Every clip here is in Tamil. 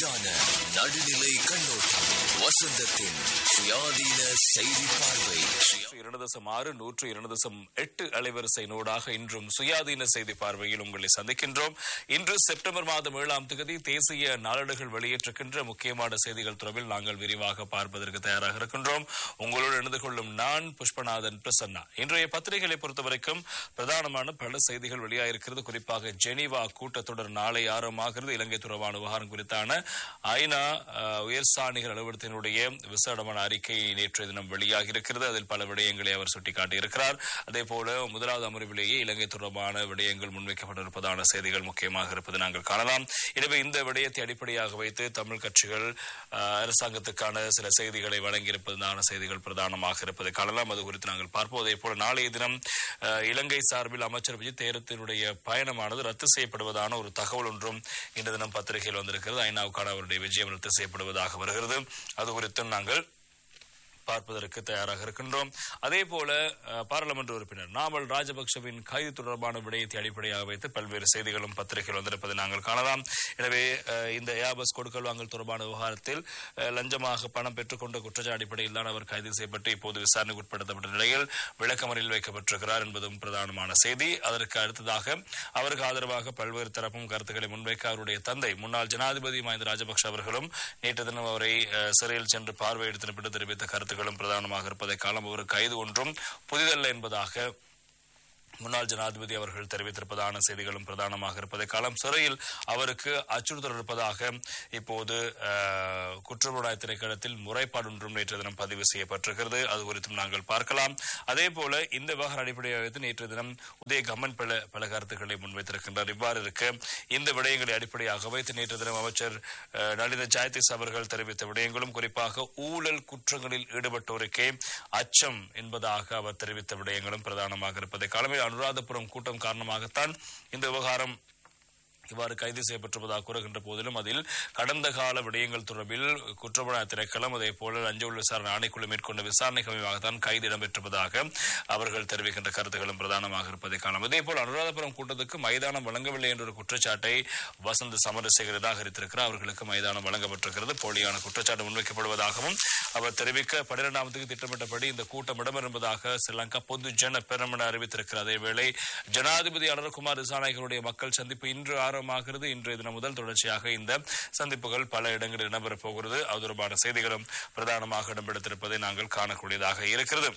வெளியான நடுநிலை கண்ணோட்டம் வசந்தத்தின் சுயாதீன செய்தி பார்வை இரண்டு தசம் ஆறு நூற்று இரண்டு தசம் எட்டு அலைவரிசை நூடாக இன்றும் சுயாதீன செய்தி பார்வையில் உங்களை சந்திக்கின்றோம் இன்று செப்டம்பர் மாதம் ஏழாம் தேதி தேசிய நாளேடுகள் வெளியேற்றுகின்ற முக்கியமான செய்திகள் தொடர்பில் நாங்கள் விரிவாக பார்ப்பதற்கு தயாராக இருக்கின்றோம் உங்களோடு இணைந்து கொள்ளும் நான் புஷ்பநாதன் பிரசன்னா இன்றைய பத்திரிகைகளை பொறுத்தவரைக்கும் பிரதானமான பல செய்திகள் வெளியாயிருக்கிறது குறிப்பாக ஜெனீவா கூட்டத்தொடர் நாளை ஆரம்பமாகிறது இலங்கை தொடர்பான விவகாரம் குறித்தான ஐநா அஹ், உயர்ஸ்தானிகர் அலுவலகத்தினுடைய விசேடமான அறிக்கை நேற்றைய தினம் வெளியாகி இருக்கிறது அதில் பல விடயங்களை அவர் சுட்டிக்காட்டியிருக்கிறார் அதே போல முதலாவது அமர்விலேயே இலங்கை தொடர்பான விடயங்கள் முன்வைக்கப்பட்டிருப்பதான செய்திகள் முக்கியமாக இருப்பது நாங்கள் காணலாம் எனவே இந்த விடயத்தை அடிப்படையாக வைத்து தமிழ் கட்சிகள் அஹ், அரசாங்கத்துக்கான சில செய்திகளை வழங்கியிருப்பதான செய்திகள் பிரதானமாக இருப்பதை காணலாம் அது குறித்து நாங்கள் பார்ப்போம் அதே போல நாளைய தினம் அஹ், இலங்கை சார்பில் அமைச்சர் விஜய் தேரத்தினுடைய பயணமானது ரத்து செய்யப்படுவதான ஒரு தகவல் ஒன்றும் இன்று தினம் பத்திரிகையில் வந்திருக்கிறது ஐநாவுக்கான அவருடைய விஜயம் ரத்து செய்யப்படுவதாக வருகிறது அது குறித்தும் நாங்கள் பார்ப்பதற்கு தயாராக இருக்கின்றோம் அதே போல அஹ், பாராளுமன்ற உறுப்பினர் நாமல் ராஜபக்சவின் கைது தொடர்பான விடயத்தை அடிப்படையாக வைத்து பல்வேறு செய்திகளும் பத்திரிகையில் வந்திருப்பதை நாங்கள் காணலாம் எனவே அஹ், இந்த ஏபஸ் கொடுக்கல் வாங்கல் தொடர்பான விவகாரத்தில் அஹ், லஞ்சமாக பணம் பெற்றுக்கொண்ட குற்றச்சாட்டு அடிப்படையில் தான் அவர் கைது செய்யப்பட்டு இப்போது விசாரணைக்கு உட்படுத்தப்பட்ட நிலையில் விளக்கமறியில் வைக்கப்பட்டிருக்கிறார் என்பதும் பிரதானமான செய்தி அதற்கு அடுத்ததாக அவருக்கு ஆதரவாக பல்வேறு தரப்பும் கருத்துக்களை முன்வைக்க அவருடைய தந்தை முன்னாள் ஜனாதிபதி மஹிந்த ராஜபக்ஷ அவர்களும் நேற்று தினம் அவரை அஹ், சிறையில் சென்று பார்வையிடுத்தின பின்னர் தெரிவித்த கருத்துக்களும் பிரதானமாக இருப்பதை காலம் ஒரு கைது ஒன்றும் புதிதல்ல என்பதாக முன்னாள் ஜனாதிபதி அவர்கள் தெரிவித்திருப்பதான செய்திகளும் பிரதானமாக இருப்பதை காலம் சிறையில் அவருக்கு அச்சுறுத்தல் இருப்பதாக இப்போது அஹ், குற்றப்புலனாய் திணைக்களத்தில் முறைப்பாடு ஒன்றும் நேற்று தினம் பதிவு செய்யப்பட்டிருக்கிறது அது குறித்தும் நாங்கள் பார்க்கலாம் அதே போல இந்த விவகார அடிப்படையாக வைத்து நேற்று தினம் உதய கம்மன் பல பல கருத்துக்களை முன்வைத்திருக்கின்றார் இவ்வாறு இருக்க இந்த விடயங்களை அடிப்படையாக வைத்து நேற்று தினம் அமைச்சர் அஹ், நளின ஜெயதிஸ் அவர்கள் தெரிவித்த விடயங்களும் குறிப்பாக ஊழல் குற்றங்களில் ஈடுபட்டோருக்கே அச்சம் என்பதாக அவர் தெரிவித்த விடயங்களும் பிரதானமாக இருப்பதை காலமே அனுராதபுரம் கூட்டம் காரணமாகத்தான் இந்த விவகாரம் இவ்வாறு கைது செய்யப்பட்டிருப்பதாக கூறுகின்ற போதிலும் அதில் கடந்த கால விடயங்கள் தொடர்பில் குற்றப்புலனாய் திணைக்களம் அதே போல லஞ்ச ஊழல் விசாரணை ஆணைக்குழு மேற்கொண்ட விசாரணைக்கு அமைவாகத்தான் கைது இடம்பெற்றிருப்பதாக அவர்கள் தெரிவிக்கின்ற கருத்துக்களும் பிரதானமாக இருப்பதை காணலாம் இதே போல் அனுராதபுரம் கூட்டத்துக்கு மைதானம் வழங்கவில்லை என்ற ஒரு குற்றச்சாட்டை வசந்த் சமரசேகர் நிராகரித்திருக்கிறார் அவர்களுக்கு மைதானம் வழங்கப்பட்டிருக்கிறது போலியான குற்றச்சாட்டு முன்வைக்கப்படுவதாகவும் அவர் தெரிவிக்க பன்னிரெண்டாம் தேதி திட்டமிட்டபடி இந்த கூட்டம் இடம்பெறும் என்பதாக ஸ்ரீலங்கா பொது ஜன பெருமன அறிவித்திருக்கிறார் அதேவேளை ஜனாதிபதி அனுரகுமார் திசாநாயகருடைய மக்கள் சந்திப்பு இன்று ஆரம்பமாகிறது இன்றைய தினம் முதல் தொடர்ச்சியாக இந்த சந்திப்புகள் பல இடங்களில் இடம்பெறப் போகிறது அது தொடர்பான செய்திகளும் பிரதானமாக இடம்பெடுத்திருப்பதை நாங்கள் காணக்கூடியதாக இருக்கிறது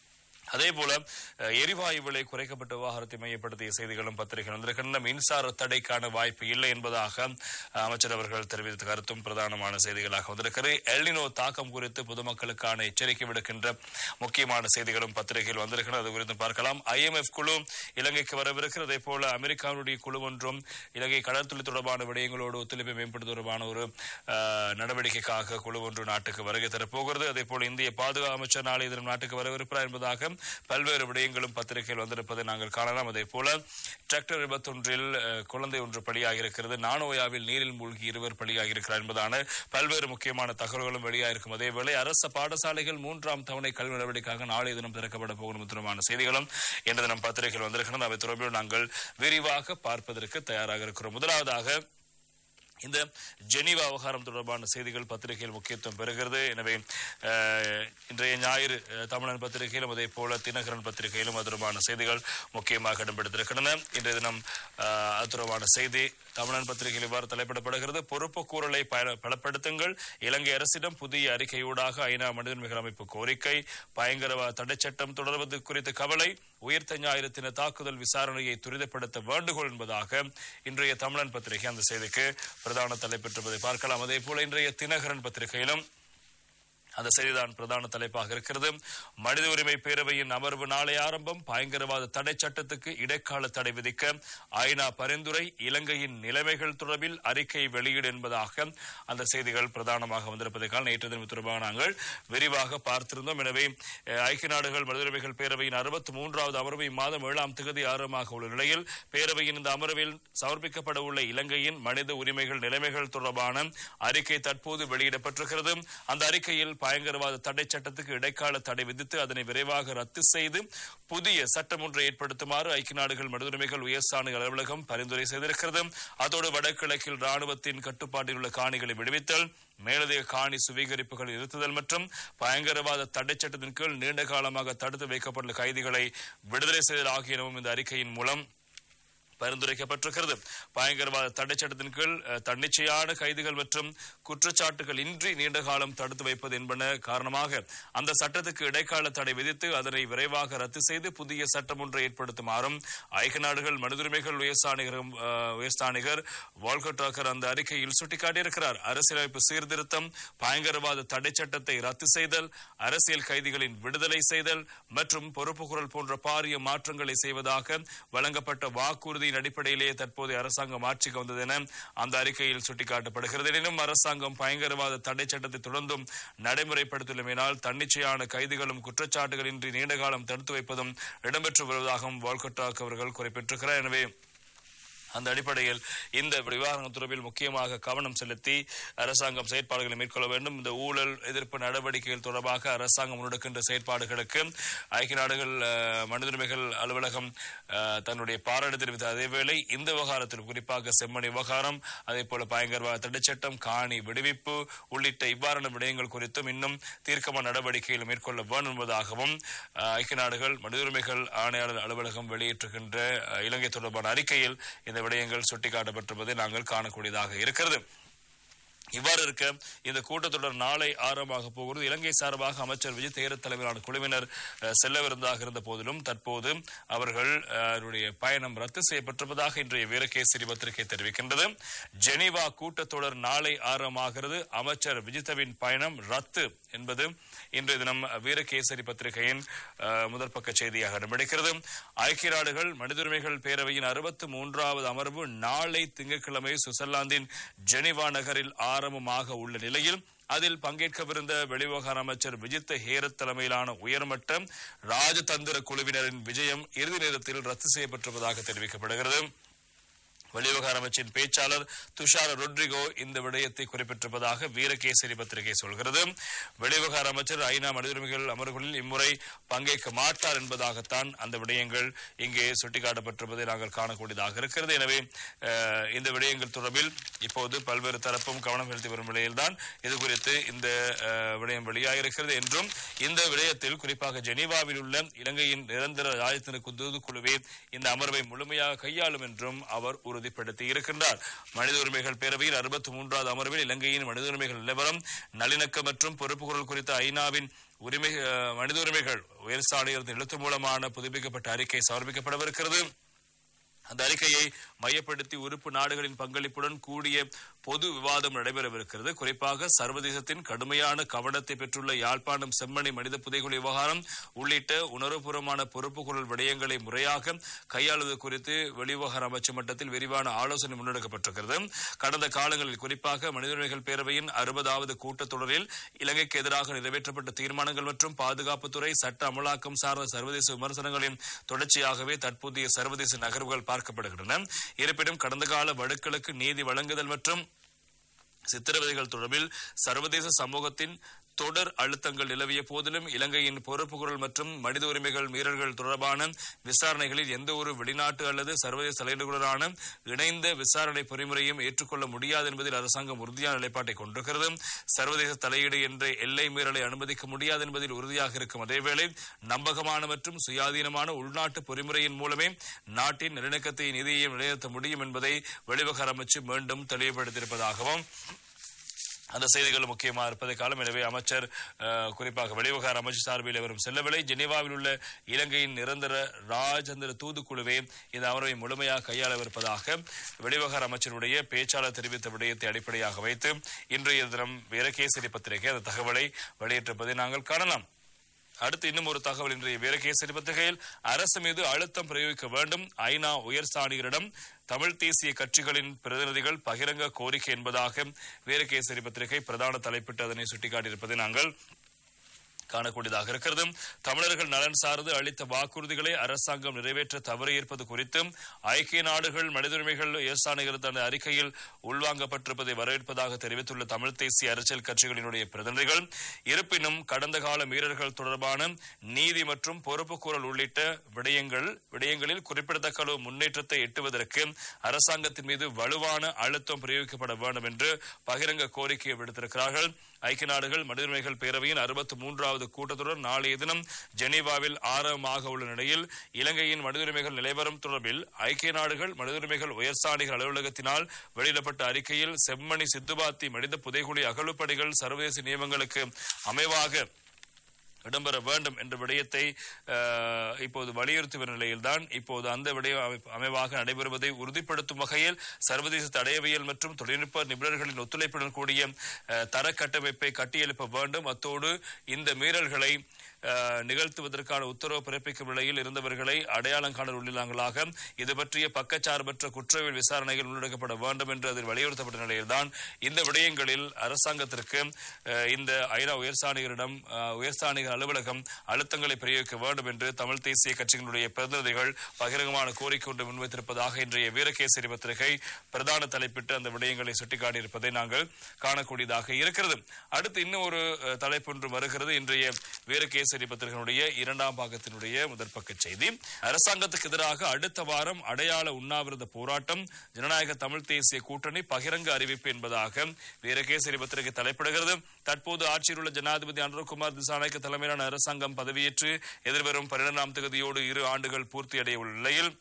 அதே போல அஹ், எரிவாயு விலை குறைக்கப்பட்ட விவகாரத்தை மையப்படுத்திய செய்திகளும் பத்திரிகை வந்திருக்கின்றன மின்சார தடைக்கான வாய்ப்பு இல்லை என்பதாக அஹ், அமைச்சர் அவர்கள் தெரிவித்த கருத்தும் பிரதானமான செய்திகளாக வந்திருக்கிறது எல்னினோ தாக்கம் குறித்து பொதுமக்களுக்கான எச்சரிக்கை விடுக்கின்ற முக்கியமான செய்திகளும் பத்திரிகையில் வந்திருக்கிறது அது குறித்து பார்க்கலாம் ஐஎம்எஃப் குழு இலங்கைக்கு வரவிருக்கிறது அதே போல அமெரிக்காவுடைய குழு ஒன்றும் இலங்கை கடற்தொழில் தொடர்பான விடயங்களோடு ஒத்துழைப்பை மேம்படுத்த தொடர்பான ஒரு அஹ், நடவடிக்கைக்காக குழு ஒன்று நாட்டுக்கு வருகை தரப்போகிறது அதே போல இந்திய பாதுகாப்பு அமைச்சர் நாளைய தினம் நாட்டுக்கு வரவிருக்கிறார் என்பதாக பல்வேறு விடயங்களும் பத்திரிகையில் வந்திருப்பதை நாங்கள் காணலாம் அதே போல டிராக்டர் விபத்தொன்றில் அஹ், குழந்தை ஒன்று பலியாகி இருக்கிறது நானோயாவில் நீரில் மூழ்கி இருவர் பலியாகி இருக்கிறார் என்பதான பல்வேறு முக்கியமான தகவல்களும் வெளியாயிருக்கும் அதேவேளை அரசு பாடசாலைகள் மூன்றாம் தவணை கல்வி நடவடிக்கையாக நாளைய தினம் திறக்கப்பட போகும் தொடர்பான செய்திகளும் இன்று தினம் பத்திரிகையில் வந்திருக்கிறது அவை தொடர்பில் நாங்கள் விரிவாக பார்ப்பதற்கு தயாராக இருக்கிறோம் முதலாவதாக இந்த ஜெனீவா விவகாரம் தொடர்பான செய்திகள் பத்திரிகையில் முக்கியத்துவம் பெறுகிறது எனவே அஹ், இன்றைய ஞாயிறு அஹ், தமிழன் பத்திரிகையிலும் அதே போல தினகரன் பத்திரிகையிலும் அது தொடர்பான செய்திகள் முக்கியமாக இடம்பெடுத்திருக்கின்றன இன்றைய தினம் அஹ், அது தொடர்பான செய்தி தமிழன் பத்திரிகையில் இவ்வாறு தலைப்பிடப்படுகிறது பொறுப்பு கூறலை பல- பலப்படுத்துங்கள் இலங்கை அரசிடம் புதிய அறிக்கையூடாக ஐநா மனித உரிமைகள் அமைப்பு கோரிக்கை பயங்கரவாத தடைச் சட்டம் தொடர்வது குறித்த கவலை உயிர்த்த ஞாயிறு தின தாக்குதல் விசாரணையை துரிதப்படுத்த வேண்டுகோள் என்பதாக இன்றைய தமிழன் பத்திரிகை அந்த செய்திக்கு பிரதான தலைப்பெற்றிருப்பதை பார்க்கலாம் அதே போல இன்றைய தினகரன் பத்திரிகையிலும் அந்த செய்திதான் பிரதான தலைப்பாக இருக்கிறது மனித உரிமை பேரவையின் அமர்வு நாளை ஆரம்பம் பயங்கரவாத தடை சட்டத்துக்கு இடைக்கால தடை விதிக்க ஐநா பரிந்துரை இலங்கையின் நிலைமைகள் தொடர்பில் அறிக்கை வெளியீடு என்பதாக அந்த செய்திகள் பிரதானமாக வந்திருப்பதைக்கால் நேற்று தினம் தொடர்பாக நாங்கள் விரிவாக பார்த்திருந்தோம் எனவே அஹ், ஐக்கிய நாடுகள் மனித உரிமைகள் பேரவையின் அறுபத்தி மூன்றாவது அமர்வு இம்மாதம் ஏழாம் தேதி ஆரம்பமாக உள்ள நிலையில் பேரவையின் இந்த அமர்வில் சமர்ப்பிக்கப்பட உள்ள இலங்கையின் மனித உரிமைகள் நிலைமைகள் தொடர்பான அறிக்கை தற்போது வெளியிடப்பட்டிருக்கிறது அந்த அறிக்கையில் பயங்கரவாத தடை சட்டத்துக்கு இடைக்கால தடை விதித்து அதனை விரைவாக ரத்து செய்து புதிய சட்டம் ஒன்றை ஏற்படுத்துமாறு ஐக்கிய நாடுகள் மனிதுரிமைகள் உயர்ஸ்தான அலுவலகம் பரிந்துரை செய்திருக்கிறது அதோடு வடகிழக்கில் ராணுவத்தின் கட்டுப்பாட்டில் உள்ள காணிகளை விடுவித்தல் மேலதிக காணி சுவீகரிப்புகள் நிறுத்துதல் மற்றும் பயங்கரவாத தடை சட்டத்தின் கீழ் நீண்ட காலமாக தடுத்து வைக்கப்பட்டுள்ள கைதிகளை விடுதலை செய்தல் ஆகியனவும் இந்த அறிக்கையின் மூலம் பரிந்துரைக்கப்பட்டிருக்கிறது பயங்கரவாத தடை சட்டத்தின் கீழ் அஹ், தன்னிச்சையான கைதுகள் மற்றும் குற்றச்சாட்டுகள் இன்றி நீண்ட காலம் தடுத்து வைப்பது என்பன காரணமாக அந்த சட்டத்துக்கு இடைக்கால தடை விதித்து அதனை விரைவாக ரத்து செய்து புதிய சட்டம் ஒன்றை ஏற்படுத்துமாறும் ஐக்கிய நாடுகள் மனிதுரிமைகள் உயர்ஸ்தானிகரும் அஹ், உயர்ஸ்தானிகர் வால்கர் டாக்கர் அந்த அறிக்கையில் சுட்டிக்காட்டியிருக்கிறார் அரசியலமைப்பு சீர்திருத்தம் பயங்கரவாத தடை சட்டத்தை ரத்து செய்தல் அரசியல் கைதிகளின் விடுதலை செய்தல் மற்றும் பொறுப்புக்குரல் போன்ற பாரிய மாற்றங்களை செய்வதாக வழங்கப்பட்ட வாக்குறுதியின் அடிப்படையிலேயே தற்போதைய அரசாங்கம் ஆட்சிக்கு வந்தது என அந்த அறிக்கையில் சுட்டிக்காட்டப்படுகிறது எனினும் அரசாங்கம் பயங்கரவாத தடை சட்டத்தை தொடர்ந்தும் நடைமுறைப்படுத்தியுள்ளமையினால் தன்னிச்சையான கைதுகளும் குற்றச்சாட்டுகளின்றி நீண்டகாலம் தடுத்து வைப்பதும் இடம்பெற்று வருவதாகவும் வால்கட்டாக் அவர்கள் குறிப்பிட்டிருக்கிறார் எனவே அந்த அடிப்படையில் இந்த விவகாரம் தொடர்பில் முக்கியமாக கவனம் செலுத்தி அரசாங்கம் செயற்பாடுகளை மேற்கொள்ள வேண்டும் இந்த ஊழல் எதிர்ப்பு நடவடிக்கைகள் தொடர்பாக அரசாங்கம் முன்னெடுக்கின்ற செயற்பாடுகளுக்கு ஐக்கிய நாடுகள் அஹ், மனித உரிமைகள் அலுவலகம் அஹ், தன்னுடைய பாராட்டு தெரிவித்த அதேவேளை இந்த விவகாரத்தில் குறிப்பாக செம்மணி விவகாரம் அதே போல பயங்கரவாத தடைச்சட்டம் காணி விடுவிப்பு உள்ளிட்ட இவ்வாறான விடயங்கள் குறித்தும் இன்னும் தீர்க்கமான நடவடிக்கைகள் மேற்கொள்ள வேண்டும் என்பதாகவும் அஹ், ஐக்கிய நாடுகள் மனித உரிமைகள் ஆணையாளர் அலுவலகம் வெளியிட்டிருக்கின்ற அஹ், இலங்கை தொடர்பான அறிக்கையில் இந்த விடயங்கள் சுட்டிக்காட்டப்பட்டிருப்பதை நாங்கள் காணக்கூடியதாக இருக்கிறது இவ்வாறு இருக்க இந்த கூட்டத்தொடர் நாளை ஆரம்பமாக போகிறது இலங்கை சார்பாக அமைச்சர் விஜய் தேர தலைமையிலான குழுவினர் அஹ், செல்லவிருந்தாக இருந்த போதிலும் தற்போது அவர்கள் அஹ், அவருடைய பயணம் ரத்து செய்யப்பட்டிருப்பதாக இன்றைய வீரகேசரி பத்திரிகை தெரிவிக்கின்றது ஜெனீவா கூட்டத்தொடர் நாளை ஆரம்பமாகிறது அமைச்சர் விஜிதவின் பயணம் ரத்து என்பது இன்றைய தினம் வீரகேசரி பத்திரிகையின் அஹ், முதற் பக்க செய்தியாக இடம்பெடுக்கிறது ஐக்கிய நாடுகள் மனித உரிமைகள் பேரவையின் அறுபத்தி மூன்றாவது அமர்வு நாளை திங்கட்கிழமை சுவிட்சர்லாந்தின் ஜெனீவா நகரில் ஆரம்பமாக உள்ள நிலையில் அதில் பங்கேற்கவிருந்த வெளிவிவகார அமைச்சர் விஜித் ஹேரத் தலைமையிலான உயர்மட்ட ராஜதந்திர குழுவினரின் விஜயம் இறுதி நேரத்தில் ரத்து செய்யப்பட்டிருப்பதாக தெரிவிக்கப்படுகிறது வெளிவிவகார அமைச்சின் பேச்சாளர் துஷார் ரொட்ரிகோ இந்த விடயத்தை குறிப்பிட்டிருப்பதாக வீரகேசரி பத்திரிகை சொல்கிறது வெளிவிவகார அமைச்சர் ஐநா மனித உரிமைகள் அமர்வுகளில் இம்முறை பங்கேற்க மாட்டார் என்பதாகத்தான் அந்த விடயங்கள் இங்கே சுட்டிக்காட்டப்பட்டிருப்பதை நாங்கள் காணக்கூடியதாக இருக்கிறது எனவே அஹ், இந்த விடயங்கள் தொடர்பில் இப்போது பல்வேறு தரப்பும் கவனம் செலுத்தி வரும் நிலையில்தான் இது குறித்து இந்த அஹ், விடயம் வெளியாகிருக்கிறது என்றும் இந்த விடயத்தில் குறிப்பாக ஜெனீவாவில் உள்ள இலங்கையின் நிரந்தர ராஜத்தின தூதுக்குழுவே இந்த அமர்வை முழுமையாக கையாளும் என்றும் அவர் உறுதிப்படுத்தி இருக்கின்றார் மனித உரிமைகள் பேரவையில் அறுபத்தி மூன்றாவது அமர்வில் இலங்கையின் மனித உரிமைகள் நிலவரம் நல்லிணக்கம் மற்றும் பொறுப்புக்குரல் குறித்த ஐநாவின் உரிமை அஹ், மனித உரிமைகள் உயர்சாலையிலிருந்து எழுத்து மூலமான புதுப்பிக்கப்பட்ட அறிக்கை சமர்ப்பிக்கப்படவிருக்கிறது அந்த அறிக்கையை மையப்படுத்தி உறுப்பு நாடுகளின் பங்களிப்புடன் கூடிய பொது விவாதம் நடைபெறவிருக்கிறது குறிப்பாக சர்வதேசத்தின் கடுமையான கவனத்தை பெற்றுள்ள யாழ்ப்பாணம் செம்மணி மனித புதைகுழி விவகாரம் உள்ளிட்ட உணர்வுபூர்வமான பொறுப்புக்குரல் விடயங்களை முறையாக கையாளுவது குறித்து வெளிவிவகார அமைச்சு மட்டத்தில் விரிவான ஆலோசனை முன்னெடுக்கப்பட்டிருக்கிறது கடந்த காலங்களில் குறிப்பாக மனித உரிமைகள் பேரவையின் அறுபதாவது கூட்டத்தொடரில் இலங்கைக்கு எதிராக நிறைவேற்றப்பட்ட தீர்மானங்கள் மற்றும் பாதுகாப்புத்துறை சட்ட அமலாக்கம் சார்ந்த சர்வதேச விமர்சனங்களின் தொடர்ச்சியாகவே தற்போதைய சர்வதேச நகர்வுகள் பார்க்கப்படுகின்றன இருப்பினும் கடந்த கால வழக்குகளுக்கு நீதி வழங்குதல் மற்றும் சித்திரவதைகள் தொடர்பில் சர்வதேச சமூகத்தின் தொடர் அழுத்தங்கள் நிலவிய போதிலும் இலங்கையின் பொறுப்புக்குரல் மற்றும் மனித உரிமைகள் மீறல்கள் தொடர்பான விசாரணைகளில் எந்த ஒரு வெளிநாட்டு அல்லது சர்வதேச தலைவர்களுடனான இணைந்த விசாரணை பொறிமுறையும் ஏற்றுக்கொள்ள முடியாது என்பதில் அரசாங்கம் உறுதியான நிலைப்பாட்டை கொண்டிருக்கிறது சர்வதேச தலையீடு என்ற எல்லை மீறலை அனுமதிக்க முடியாது என்பதில் உறுதியாக இருக்கும் அதேவேளை நம்பகமான மற்றும் சுயாதீனமான உள்நாட்டு பொறிமுறையின் மூலமே நாட்டின் நல்லிணக்கத்தை நிதியையும் நிலைநிறுத்த முடியும் என்பதை வெளிவகார அமைச்சு மீண்டும் தெளிவுபடுத்தியிருப்பதாகவும் அந்த செய்திகள் முக்கியமாக இருப்பதை காலம் எனவே அமைச்சர் அஹ், குறிப்பாக வெளிவிவகார அமைச்சர் சார்பில் வரும் செல்லவில்லை ஜெனீவாவில் உள்ள இலங்கையின் நிரந்தர ராஜந்திர தூதுக்குழுவே இந்த அமர்வை முழுமையாக கையாளவிருப்பதாக வெளிவிவகார அமைச்சருடைய பேச்சாளர் தெரிவித்த விடயத்தை அடிப்படையாக வைத்து இன்றைய தினம் வீரகேசரி பத்திரிகை அந்த தகவலை வெளியிட்டிருப்பதை நாங்கள் காணலாம் அடுத்து இன்னும் ஒரு தகவல் இன்றைய வீரகேசரி பத்திரிகையில் அரசு மீது அழுத்தம் பிரயோகிக்க வேண்டும் ஐநா உயர்ஸ்தானிகரிடம் தமிழ் தேசிய கட்சிகளின் பிரதிநிதிகள் பகிரங்க கோரிக்கை என்பதாக வீரகேசரி பத்திரிகை பிரதான தலைப்பிட்டு அதனை சுட்டிக்காட்டியிருப்பதை நாங்கள் காணக்கூடியதாக இருக்கிறது தமிழர்கள் நலன் சார்ந்து அளித்த வாக்குறுதிகளை அரசாங்கம் நிறைவேற்ற தவறியிருப்பது குறித்தும் ஐக்கிய நாடுகள் மனித உரிமைகள் ஏசாணைகள் தனது அறிக்கையில் உள்வாங்கப்பட்டிருப்பதை வரவேற்பதாக தெரிவித்துள்ள தமிழ் தேசிய அரசியல் கட்சிகளினுடைய பிரதிநிதிகள் இருப்பினும் கடந்த கால மீறல்கள் தொடர்பான நீதி மற்றும் பொறுப்புக்கூறல் உள்ளிட்ட விடயங்கள் விடயங்களில் குறிப்பிடத்தக்க அளவு முன்னேற்றத்தை எட்டுவதற்கு அரசாங்கத்தின் மீது வலுவான அழுத்தம் பிரயோகிக்கப்பட வேண்டும் என்று பகிரங்க கோரிக்கை விடுத்திருக்கிறார்கள் ஐக்கிய நாடுகள் மனித உரிமைகள் பேரவையின் அறுபத்தி மூன்றாவது கூட்டத்தொடர் நாளைய தினம் ஜெனீவாவில் ஆரம்பமாக உள்ள நிலையில் இலங்கையின் மனித உரிமைகள் நிலைவரம் தொடர்பில் ஐக்கிய நாடுகள் மனித உரிமைகள் உயர்ஸ்தானிகள் அலுவலகத்தினால் வெளியிடப்பட்ட அறிக்கையில் செம்மணி சித்துபாத்தி மனித புதைகுழி அகழ்வுப்பணிகள் சர்வதேச நியமங்களுக்கு அமைவாக இடம்பெற வேண்டும் என்ற விடயத்தை அஹ், இப்போது வலியுறுத்தி வரும் நிலையில்தான் இப்போது அந்த விடயம் அமை- அமைவாக நடைபெறுவதை உறுதிப்படுத்தும் வகையில் சர்வதேச தடயவியல் மற்றும் தொழில்நுட்ப நிபுணர்களின் ஒத்துழைப்புடன் கூடிய அஹ், தர கட்டமைப்பை கட்டியெழுப்ப வேண்டும் அத்தோடு இந்த மீறல்களை அஹ், நிகழ்த்துவதற்கான உத்தரவு பிறப்பிக்கும் நிலையில் இருந்தவர்களை அடையாளம் காண உள்ளாங்களாக இது பற்றிய பக்கச்சார்பற்ற குற்றவியல் விசாரணைகள் முன்னெடுக்கப்பட வேண்டும் என்று அதில் வலியுறுத்தப்பட்ட நிலையில்தான் இந்த விடயங்களில் அரசாங்கத்திற்கு அஹ், இந்த ஐநா உயர்ஸ்தானிகரிடம் அஹ், உயர்ஸ்தானிகர் அலுவலகம் அழுத்தங்களை பிரயோகிக்க வேண்டும் என்று தமிழ் தேசிய கட்சிகளுடைய பிரதிநிதிகள் பகிரங்கமான கோரிக்கை ஒன்று முன்வைத்திருப்பதாக இன்றைய வீரகேசரி பத்திரிகை பிரதான தலைப்பிட்டு அந்த விடயங்களை சுட்டிக்காட்டியிருப்பதை நாங்கள் காணக்கூடியதாக இருக்கிறது அடுத்து இன்னும் ஒரு அஹ், தலைப்பு ஒன்று வருகிறது இன்றைய வீரகேசரி பத்திரிகையினுடைய இரண்டாம் பாகத்தினுடைய முதற் பக்க செய்தி அரசாங்கத்துக்கு எதிராக அடுத்த வாரம் அடையாள உண்ணாவிரத போராட்டம் ஜனநாயக தமிழ் தேசிய கூட்டணி பகிரங்க அறிவிப்பு என்பதாக வீரகேசரி பத்திரிகை தலைப்பிடுகிறது தற்போது ஆட்சியில் உள்ள ஜனாதிபதி அனுரகுமார் திசாநாயக்க தலைமையிலான அரசாங்கம் பதவியேற்று எதிர்வரும் பன்னிரண்டாம் தேதியோடு இரு ஆண்டுகள் பூர்த்தியடைய உள்ள நிலையில்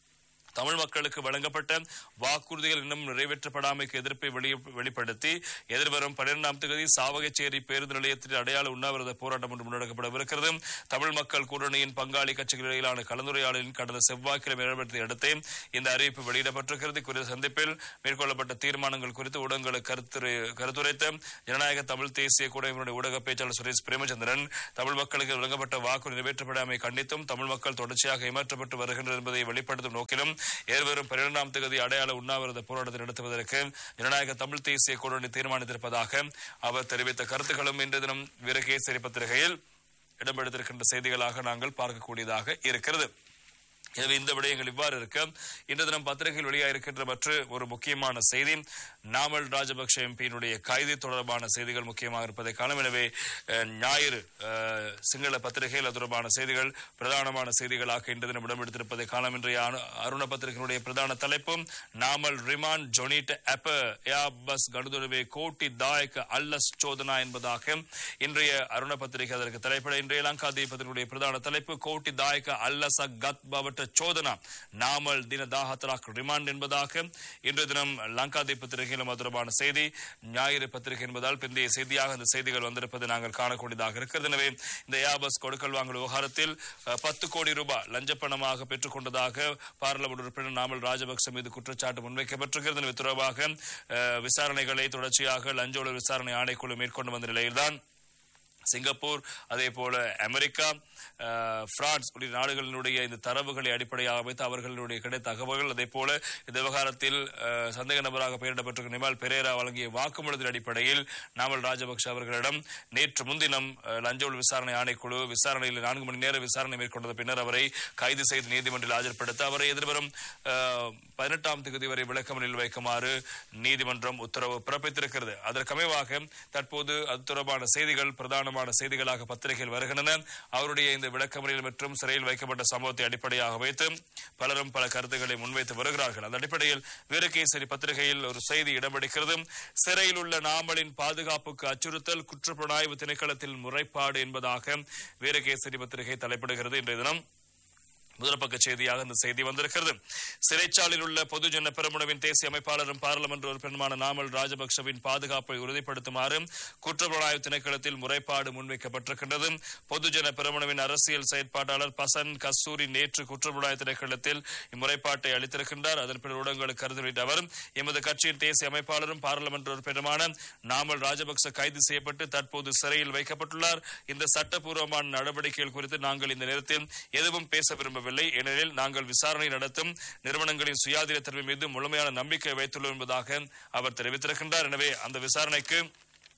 தமிழ் மக்களுக்கு வழங்கப்பட்ட வாக்குறுதிகள் இன்னும் நிறைவேற்றப்படாமைக்கு எதிர்ப்பை வெளி- வெளிப்படுத்தி எதிர்வரும் பன்னிரெண்டாம் தேதி சாவகச்சேரி பேருந்து நிலையத்தில் அடையாள உண்ணாவிரத போராட்டம் ஒன்று முன்னெடுக்கப்படவிருக்கிறது தமிழ் மக்கள் கூட்டணியின் பங்காளி கட்சிகள் இடையிலான கலந்துரையாடலின் கடந்த செவ்வாய்க்கிழமை இடம்பெற்றதை அடுத்து இந்த அறிவிப்பு வெளியிடப்பட்டிருக்கிறது குறித்த சந்திப்பில் மேற்கொள்ளப்பட்ட தீர்மானங்கள் குறித்து ஊடகங்களுக்கு கருத்துரை கருத்துரைத்த ஜனநாயக தமிழ் தேசிய கூட்டமைப்பினுடைய ஊடக பேச்சாளர் சுரேஷ் பிரேமச்சந்திரன் தமிழ் மக்களுக்கு வழங்கப்பட்ட வாக்கு நிறைவேற்றப்படாமை கண்டித்தும் தமிழ் மக்கள் தொடர்ச்சியாக ஏமாற்றப்பட்டு வருகின்றனர் என்பதை வெளிப்படுத்தும் நோக்கிலும் ஏர்வரும் பன்னிரெண்டாம் தேதி அடையாள உண்ணாவிரத போராட்டத்தை நடத்துவதற்கு ஜனநாயக தமிழ் தேசிய கூட்டணி தீர்மானித்திருப்பதாக அவர் தெரிவித்த கருத்துக்களும் இன்று தினம் வீரகேசரி பத்திரிகையில் இடம்பெடுத்திருக்கின்ற செய்திகளாக நாங்கள் பார்க்கக்கூடியதாக இருக்கிறது எனவே இந்த விடயங்கள் இவ்வாறு இருக்க இன்று தினம் பத்திரிகையில் வெளியாயிருக்கின்ற மற்ற ஒரு முக்கியமான செய்தி நாமல் ராஜபக்ஷ எம்பியினுடைய கைது தொடர்பான செய்திகள் முக்கியமாக இருப்பதை காணும் எனவே அஹ், ஞாயிறு அஹ், சிங்கள பத்திரிகையில் அது தொடர்பான செய்திகள் பிரதானமான செய்திகளாக இன்று தினம் இடம்பெடுத்திருப்பதை காணும் இன்றைய அனு- அருண பத்திரிகையினுடைய பிரதான தலைப்பும் நாமல் ரிமான் ஜொனிட் அப்ப ஏபஸ் கடுதுருவே கோட்டி தாயக்க அல்லஸ் சோதனா என்பதாக இன்றைய அருண பத்திரிகை அதற்கு தலைப்பிட இன்றைய லங்கா தீபத்தினுடைய பிரதான தலைப்பு கோட்டி தாயக்க அல்லச கத் பவட்ட சோதனா நாமல் தின தாஹத்ராக் ரிமாண்ட் என்பதாக இன்றைய தினம் லங்கா பத்திரிகையிலும் அது தொடர்பான செய்தி ஞாயிறு பத்திரிகை என்பதால் பிந்தைய செய்தியாக இந்த செய்திகள் வந்திருப்பதை நாங்கள் காணக்கூடியதாக இருக்கிறது எனவே இந்த யாபஸ் கொடுக்கல் வாங்கல் விவகாரத்தில் அஹ், பத்து கோடி ரூபாய் லஞ்ச பணமாக பெற்றுக் கொண்டதாக பாராளுமன்ற உறுப்பினர் நாமல் ராஜபக்ச மீது குற்றச்சாட்டு முன்வைக்கப்பட்டிருக்கிறது எனவே தொடர்பாக அஹ், விசாரணைகளை தொடர்ச்சியாக லஞ்ச ஒழிப்பு விசாரணை ஆணைக்குழு மேற்கொண்டு வந்த நிலையில்தான் சிங்கப்பூர் அதே போல அமெரிக்கா அஹ், பிரான்ஸ் உள்ளிட்ட நாடுகளினுடைய இந்த தரவுகளை அடிப்படையாக வைத்து அவர்களுடைய கிடைத்த தகவல்கள் அதே போல இந்த விவகாரத்தில் அஹ், சந்தேக நபராக பெயரிடப்பட்டிருக்கும் நிமால் பெரேரா வழங்கிய வாக்குமூலத்தின் அடிப்படையில் நாமல் ராஜபக்ஷ அவர்களிடம் நேற்று முன்தினம் அஹ், லஞ்ச ஒழிப்பு விசாரணை ஆணைக்குழு விசாரணையில் நான்கு மணி நேர விசாரணை மேற்கொண்ட பின்னர் அவரை கைது செய்து நீதிமன்றில் ஆஜர்படுத்த அவரை எதிர்வரும் அஹ், பதினெட்டாம் தேதி வரை விளக்கமறியலில் வைக்குமாறு நீதிமன்றம் உத்தரவு பிறப்பித்திருக்கிறது அதற்கமைவாக தற்போது அது தொடர்பான செய்திகள் பிரதானமான செய்திகளாக பத்திரிகையில் வருகின்றன அவருடைய இந்த விளக்கமறியல் மற்றும் சிறையில் வைக்கப்பட்ட சம்பவத்தை அடிப்படையாக வைத்து பலரும் பல கருத்துக்களை முன்வைத்து வருகிறார்கள் அந்த அடிப்படையில் வீரகேசரி பத்திரிகையில் ஒரு செய்தி இடம்பிடிக்கிறது சிறையில் உள்ள நாமலின் பாதுகாப்புக்கு அச்சுறுத்தல் குற்றப்புலனாய்வு திணைக்களத்தில் முறைப்பாடு என்பதாக வீரகேசரி பத்திரிகை தலைப்பிடுகிறது இன்றைய தினம் முதற்பக்க செய்தியாக இந்த செய்தி வந்திருக்கிறது சிறைச்சாலையில் உள்ள பொதுஜன பெருமுனவின் தேசிய அமைப்பாளரும் பாராளுமன்ற உறுப்பினருமான நாமல் ராஜபக்சவின் பாதுகாப்பை உறுதிப்படுத்துமாறு குற்றப்புலனாய்வு திணைக்களத்தில் முறைப்பாடு முன்வைக்கப்பட்டிருக்கின்றது பொதுஜன பெருமுனவின் அரசியல் செயற்பாட்டாளர் பசன் கஸ்தூரி நேற்று குற்றப்புலனாய்வு திணைக்களத்தில் இம்முறைப்பாட்டை அளித்திருக்கின்றார் அதன் பின்னர் ஊடகங்களுக்கு கருத்து வெளியிட்ட அவர் எமது கட்சியின் தேசிய அமைப்பாளரும் பாராளுமன்ற உறுப்பினருமான நாமல் ராஜபக்ச கைது செய்யப்பட்டு தற்போது சிறையில் வைக்கப்பட்டுள்ளார் இந்த சட்டப்பூர்வமான நடவடிக்கைகள் குறித்து நாங்கள் இந்த நேரத்தில் எதுவும் பேச விரும்பவில்லை ஏனெனில் நாங்கள் விசாரணை நடத்தும் நிறுவனங்களின் சுயாதீன தன்மை மீது முழுமையான நம்பிக்கை வைத்துள்ளோம் என்பதாக அவர் தெரிவித்திருக்கின்றார் எனவே அந்த விசாரணைக்கு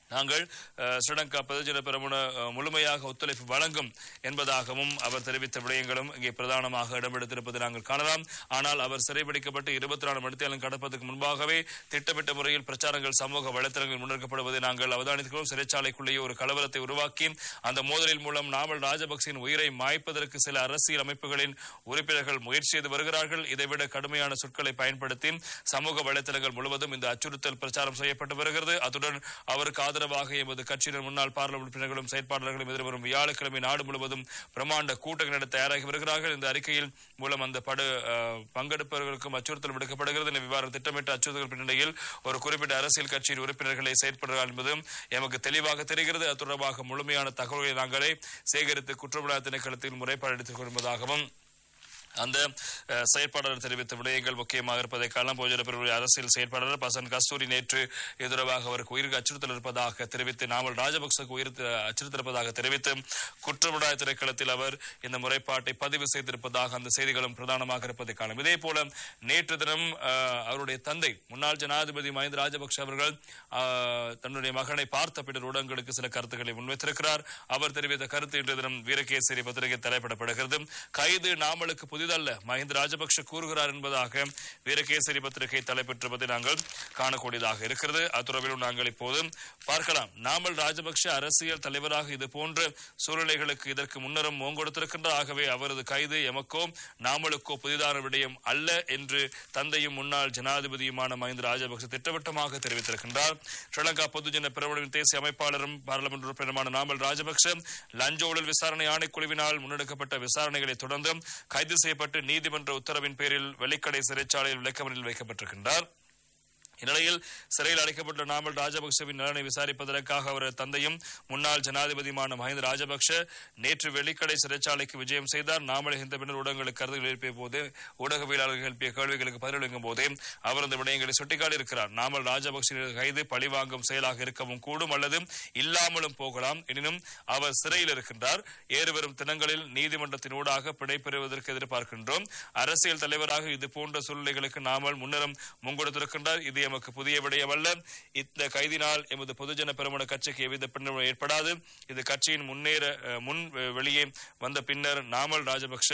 நாங்கள் அஹ், ஸ்ரீலங்கா பொதுஜன பெரமுன அஹ், முழுமையாக ஒத்துழைப்பு வழங்கும் என்பதாகவும் அவர் தெரிவித்த விடயங்களும் இங்கே பிரதானமாக இடம்பெடுத்திருப்பதை நாங்கள் காணலாம் ஆனால் அவர் சிறைபிடிக்கப்பட்டு இருபத்தி நாலு மணித்தேலம் கடப்பதற்கு முன்பாகவே திட்டமிட்ட முறையில் பிரச்சாரங்கள் சமூக வலைத்தளங்களில் முன்னெடுக்கப்படுவதை நாங்கள் அவதானிக்கிறோம் சிறைச்சாலைக்குள்ளேயே ஒரு கலவரத்தை உருவாக்கி அந்த மோதலின் மூலம் நாமல் ராஜபக்சேயின் உயிரை மாய்ப்பதற்கு சில அரசியல் அமைப்புகளின் உறுப்பினர்கள் முயற்சி செய்து வருகிறார்கள் இதைவிட கடுமையான சொற்களை பயன்படுத்தி சமூக வலைத்தளங்கள் முழுவதும் இந்த அச்சுறுத்தல் பிரச்சாரம் செய்யப்பட்டு வருகிறது அத்துடன் அவருக்கு ஆதரவாக எமது கட்சியினர் முன்னாள் பாராளுமன்ற உறுப்பினர்களும் செயற்பாளர்களும் எதிர்வரும் வியாழக்கிழமை நாடு முழுவதும் பிரமாண்ட கூட்டங்கள் நடத்த தயாராகி வருகிறார்கள் இந்த அறிக்கையில் மூலம் அந்த படு அஹ், பங்கெடுப்பவர்களுக்கும் அச்சுறுத்தல் விடுக்கப்படுகிறது இந்த விவகாரம் திட்டமிட்ட அச்சுறுத்தல் பின்னணியில் ஒரு குறிப்பிட்ட அரசியல் கட்சியின் உறுப்பினர்களை செயற்படுகிறார் என்பதும் எமக்கு தெளிவாக தெரிகிறது அது தொடர்பாக முழுமையான தகவல்களை நாங்களே சேகரித்து குற்றப்புலனாய்வு திணைக்களத்தில் முறைப்பாடு எடுத்துக் கொள்வதாகவும் அந்த அஹ், செயற்பாளர் தெரிவித்த விடயங்கள் முக்கியமாக இருப்பதை காலம் போஜன பிரிவுடைய அரசியல் செயற்பாளர் பசன் கஸ்தூரி நேற்று இது தொடர்பாக அவருக்கு உயிருக்கு அச்சுறுத்தல் இருப்பதாக தெரிவித்து நாமல் ராஜபக்சக்கு உயிர் அச்சுறுத்திருப்பதாக தெரிவித்து குற்றப்புலனாய்வு திணைக்களத்தில் அவர் இந்த முறைப்பாட்டை பதிவு செய்திருப்பதாக அந்த செய்திகளும் பிரதானமாக இருப்பதை காணும் இதே போல நேற்று தினம் அஹ், அவருடைய தந்தை முன்னாள் ஜனாதிபதி மஹிந்த ராஜபக்ஷ அவர்கள் அஹ், தன்னுடைய மகனை பார்த்த பின்னர் ஊடகங்களுக்கு சில கருத்துக்களை முன்வைத்திருக்கிறார் அவர் தெரிவித்த கருத்து இன்று தினம் வீரகேசரி பத்திரிகை தலைப்பிடப்படுகிறது கைது நாமலுக்கு புதிதல்ல மஹிந்த ராஜபக்ஷ கூறுகிறார் என்பதாக வீரகேசரி பத்திரிகை தலைப்பெற்றிருப்பதை நாங்கள் காணக்கூடியதாக இருக்கிறது அத்துறவிலும் நாங்கள் இப்போது பார்க்கலாம் நாமல் ராஜபக்ஷ அரசியல் தலைவராக இது போன்ற சூழ்நிலைகளுக்கு இதற்கு முன்னரும் முகங்கொடுத்திருக்கின்றார் ஆகவே அவரது கைது எமக்கோ நாமலுக்கோ புதிதான விடயம் அல்ல என்று தந்தையும் முன்னாள் ஜனாதிபதியுமான மஹிந்த ராஜபக்ஷ திட்டவட்டமாக தெரிவித்திருக்கின்றார் ஸ்ரீலங்கா பொதுஜன பிரபலவின் தேசிய அமைப்பாளரும் பாராளுமன்ற உறுப்பினருமான நாமல் ராஜபக்ஷ லஞ்ச ஊழல் விசாரணை ஆணைக்குழுவினால் முன்னெடுக்கப்பட்ட விசாரணைகளை தொடர்ந்து கைது செய்யப்பட்டு நீதிமன்ற உத்தரவின் பேரில் வெள்ளிக்கடை சிறைச்சாலையில் விளக்கமறியல் வைக்கப்பட்டிருக்கின்றார் இந்நிலையில் சிறையில் அடைக்கப்பட்டுள்ள நாமல் ராஜபக்சவின் நலனை விசாரிப்பதற்காக அவரது தந்தையும் முன்னாள் ஜனாதிபதியுமான மஹிந்த ராஜபக்ஷ நேற்று வெள்ளிக்கடை சிறைச்சாலைக்கு விஜயம் செய்தார் நாமல் இந்த பின்னர் ஊடகங்களுக்கு கருத்துக்கள் எழுப்பிய போது ஊடகவியலாளர்கள் எழுப்பிய கேள்விகளுக்கு பதிலளிக்கும் போதே அவர் இந்த விடயங்களை சுட்டிக்காட்டியிருக்கிறார் நாமல் ராஜபக்சவின் கைது பழிவாங்கும் செயலாக இருக்கவும் கூடும் அல்லது இல்லாமலும் போகலாம் எனினும் அவர் சிறையில் இருக்கின்றார் ஏறு வரும் தினங்களில் நீதிமன்றத்தின் ஊடாக பிழை பெறுவதற்கு எதிர்பார்க்கின்றோம் அரசியல் தலைவராக இது போன்ற சூழ்நிலைகளுக்கு நாமல் முன்னரும் முன்கொடுத்திருக்கின்றார் இது எமக்கு புதிய விடயம் அல்ல இந்த கைதினால் எமது பொதுஜன பெருமன கட்சிக்கு எவ்வித பின்னரும் ஏற்படாது இது கட்சியின் முன்னேற அஹ், முன் அஹ், வெளியே வந்த பின்னர் நாமல் ராஜபக்ஷ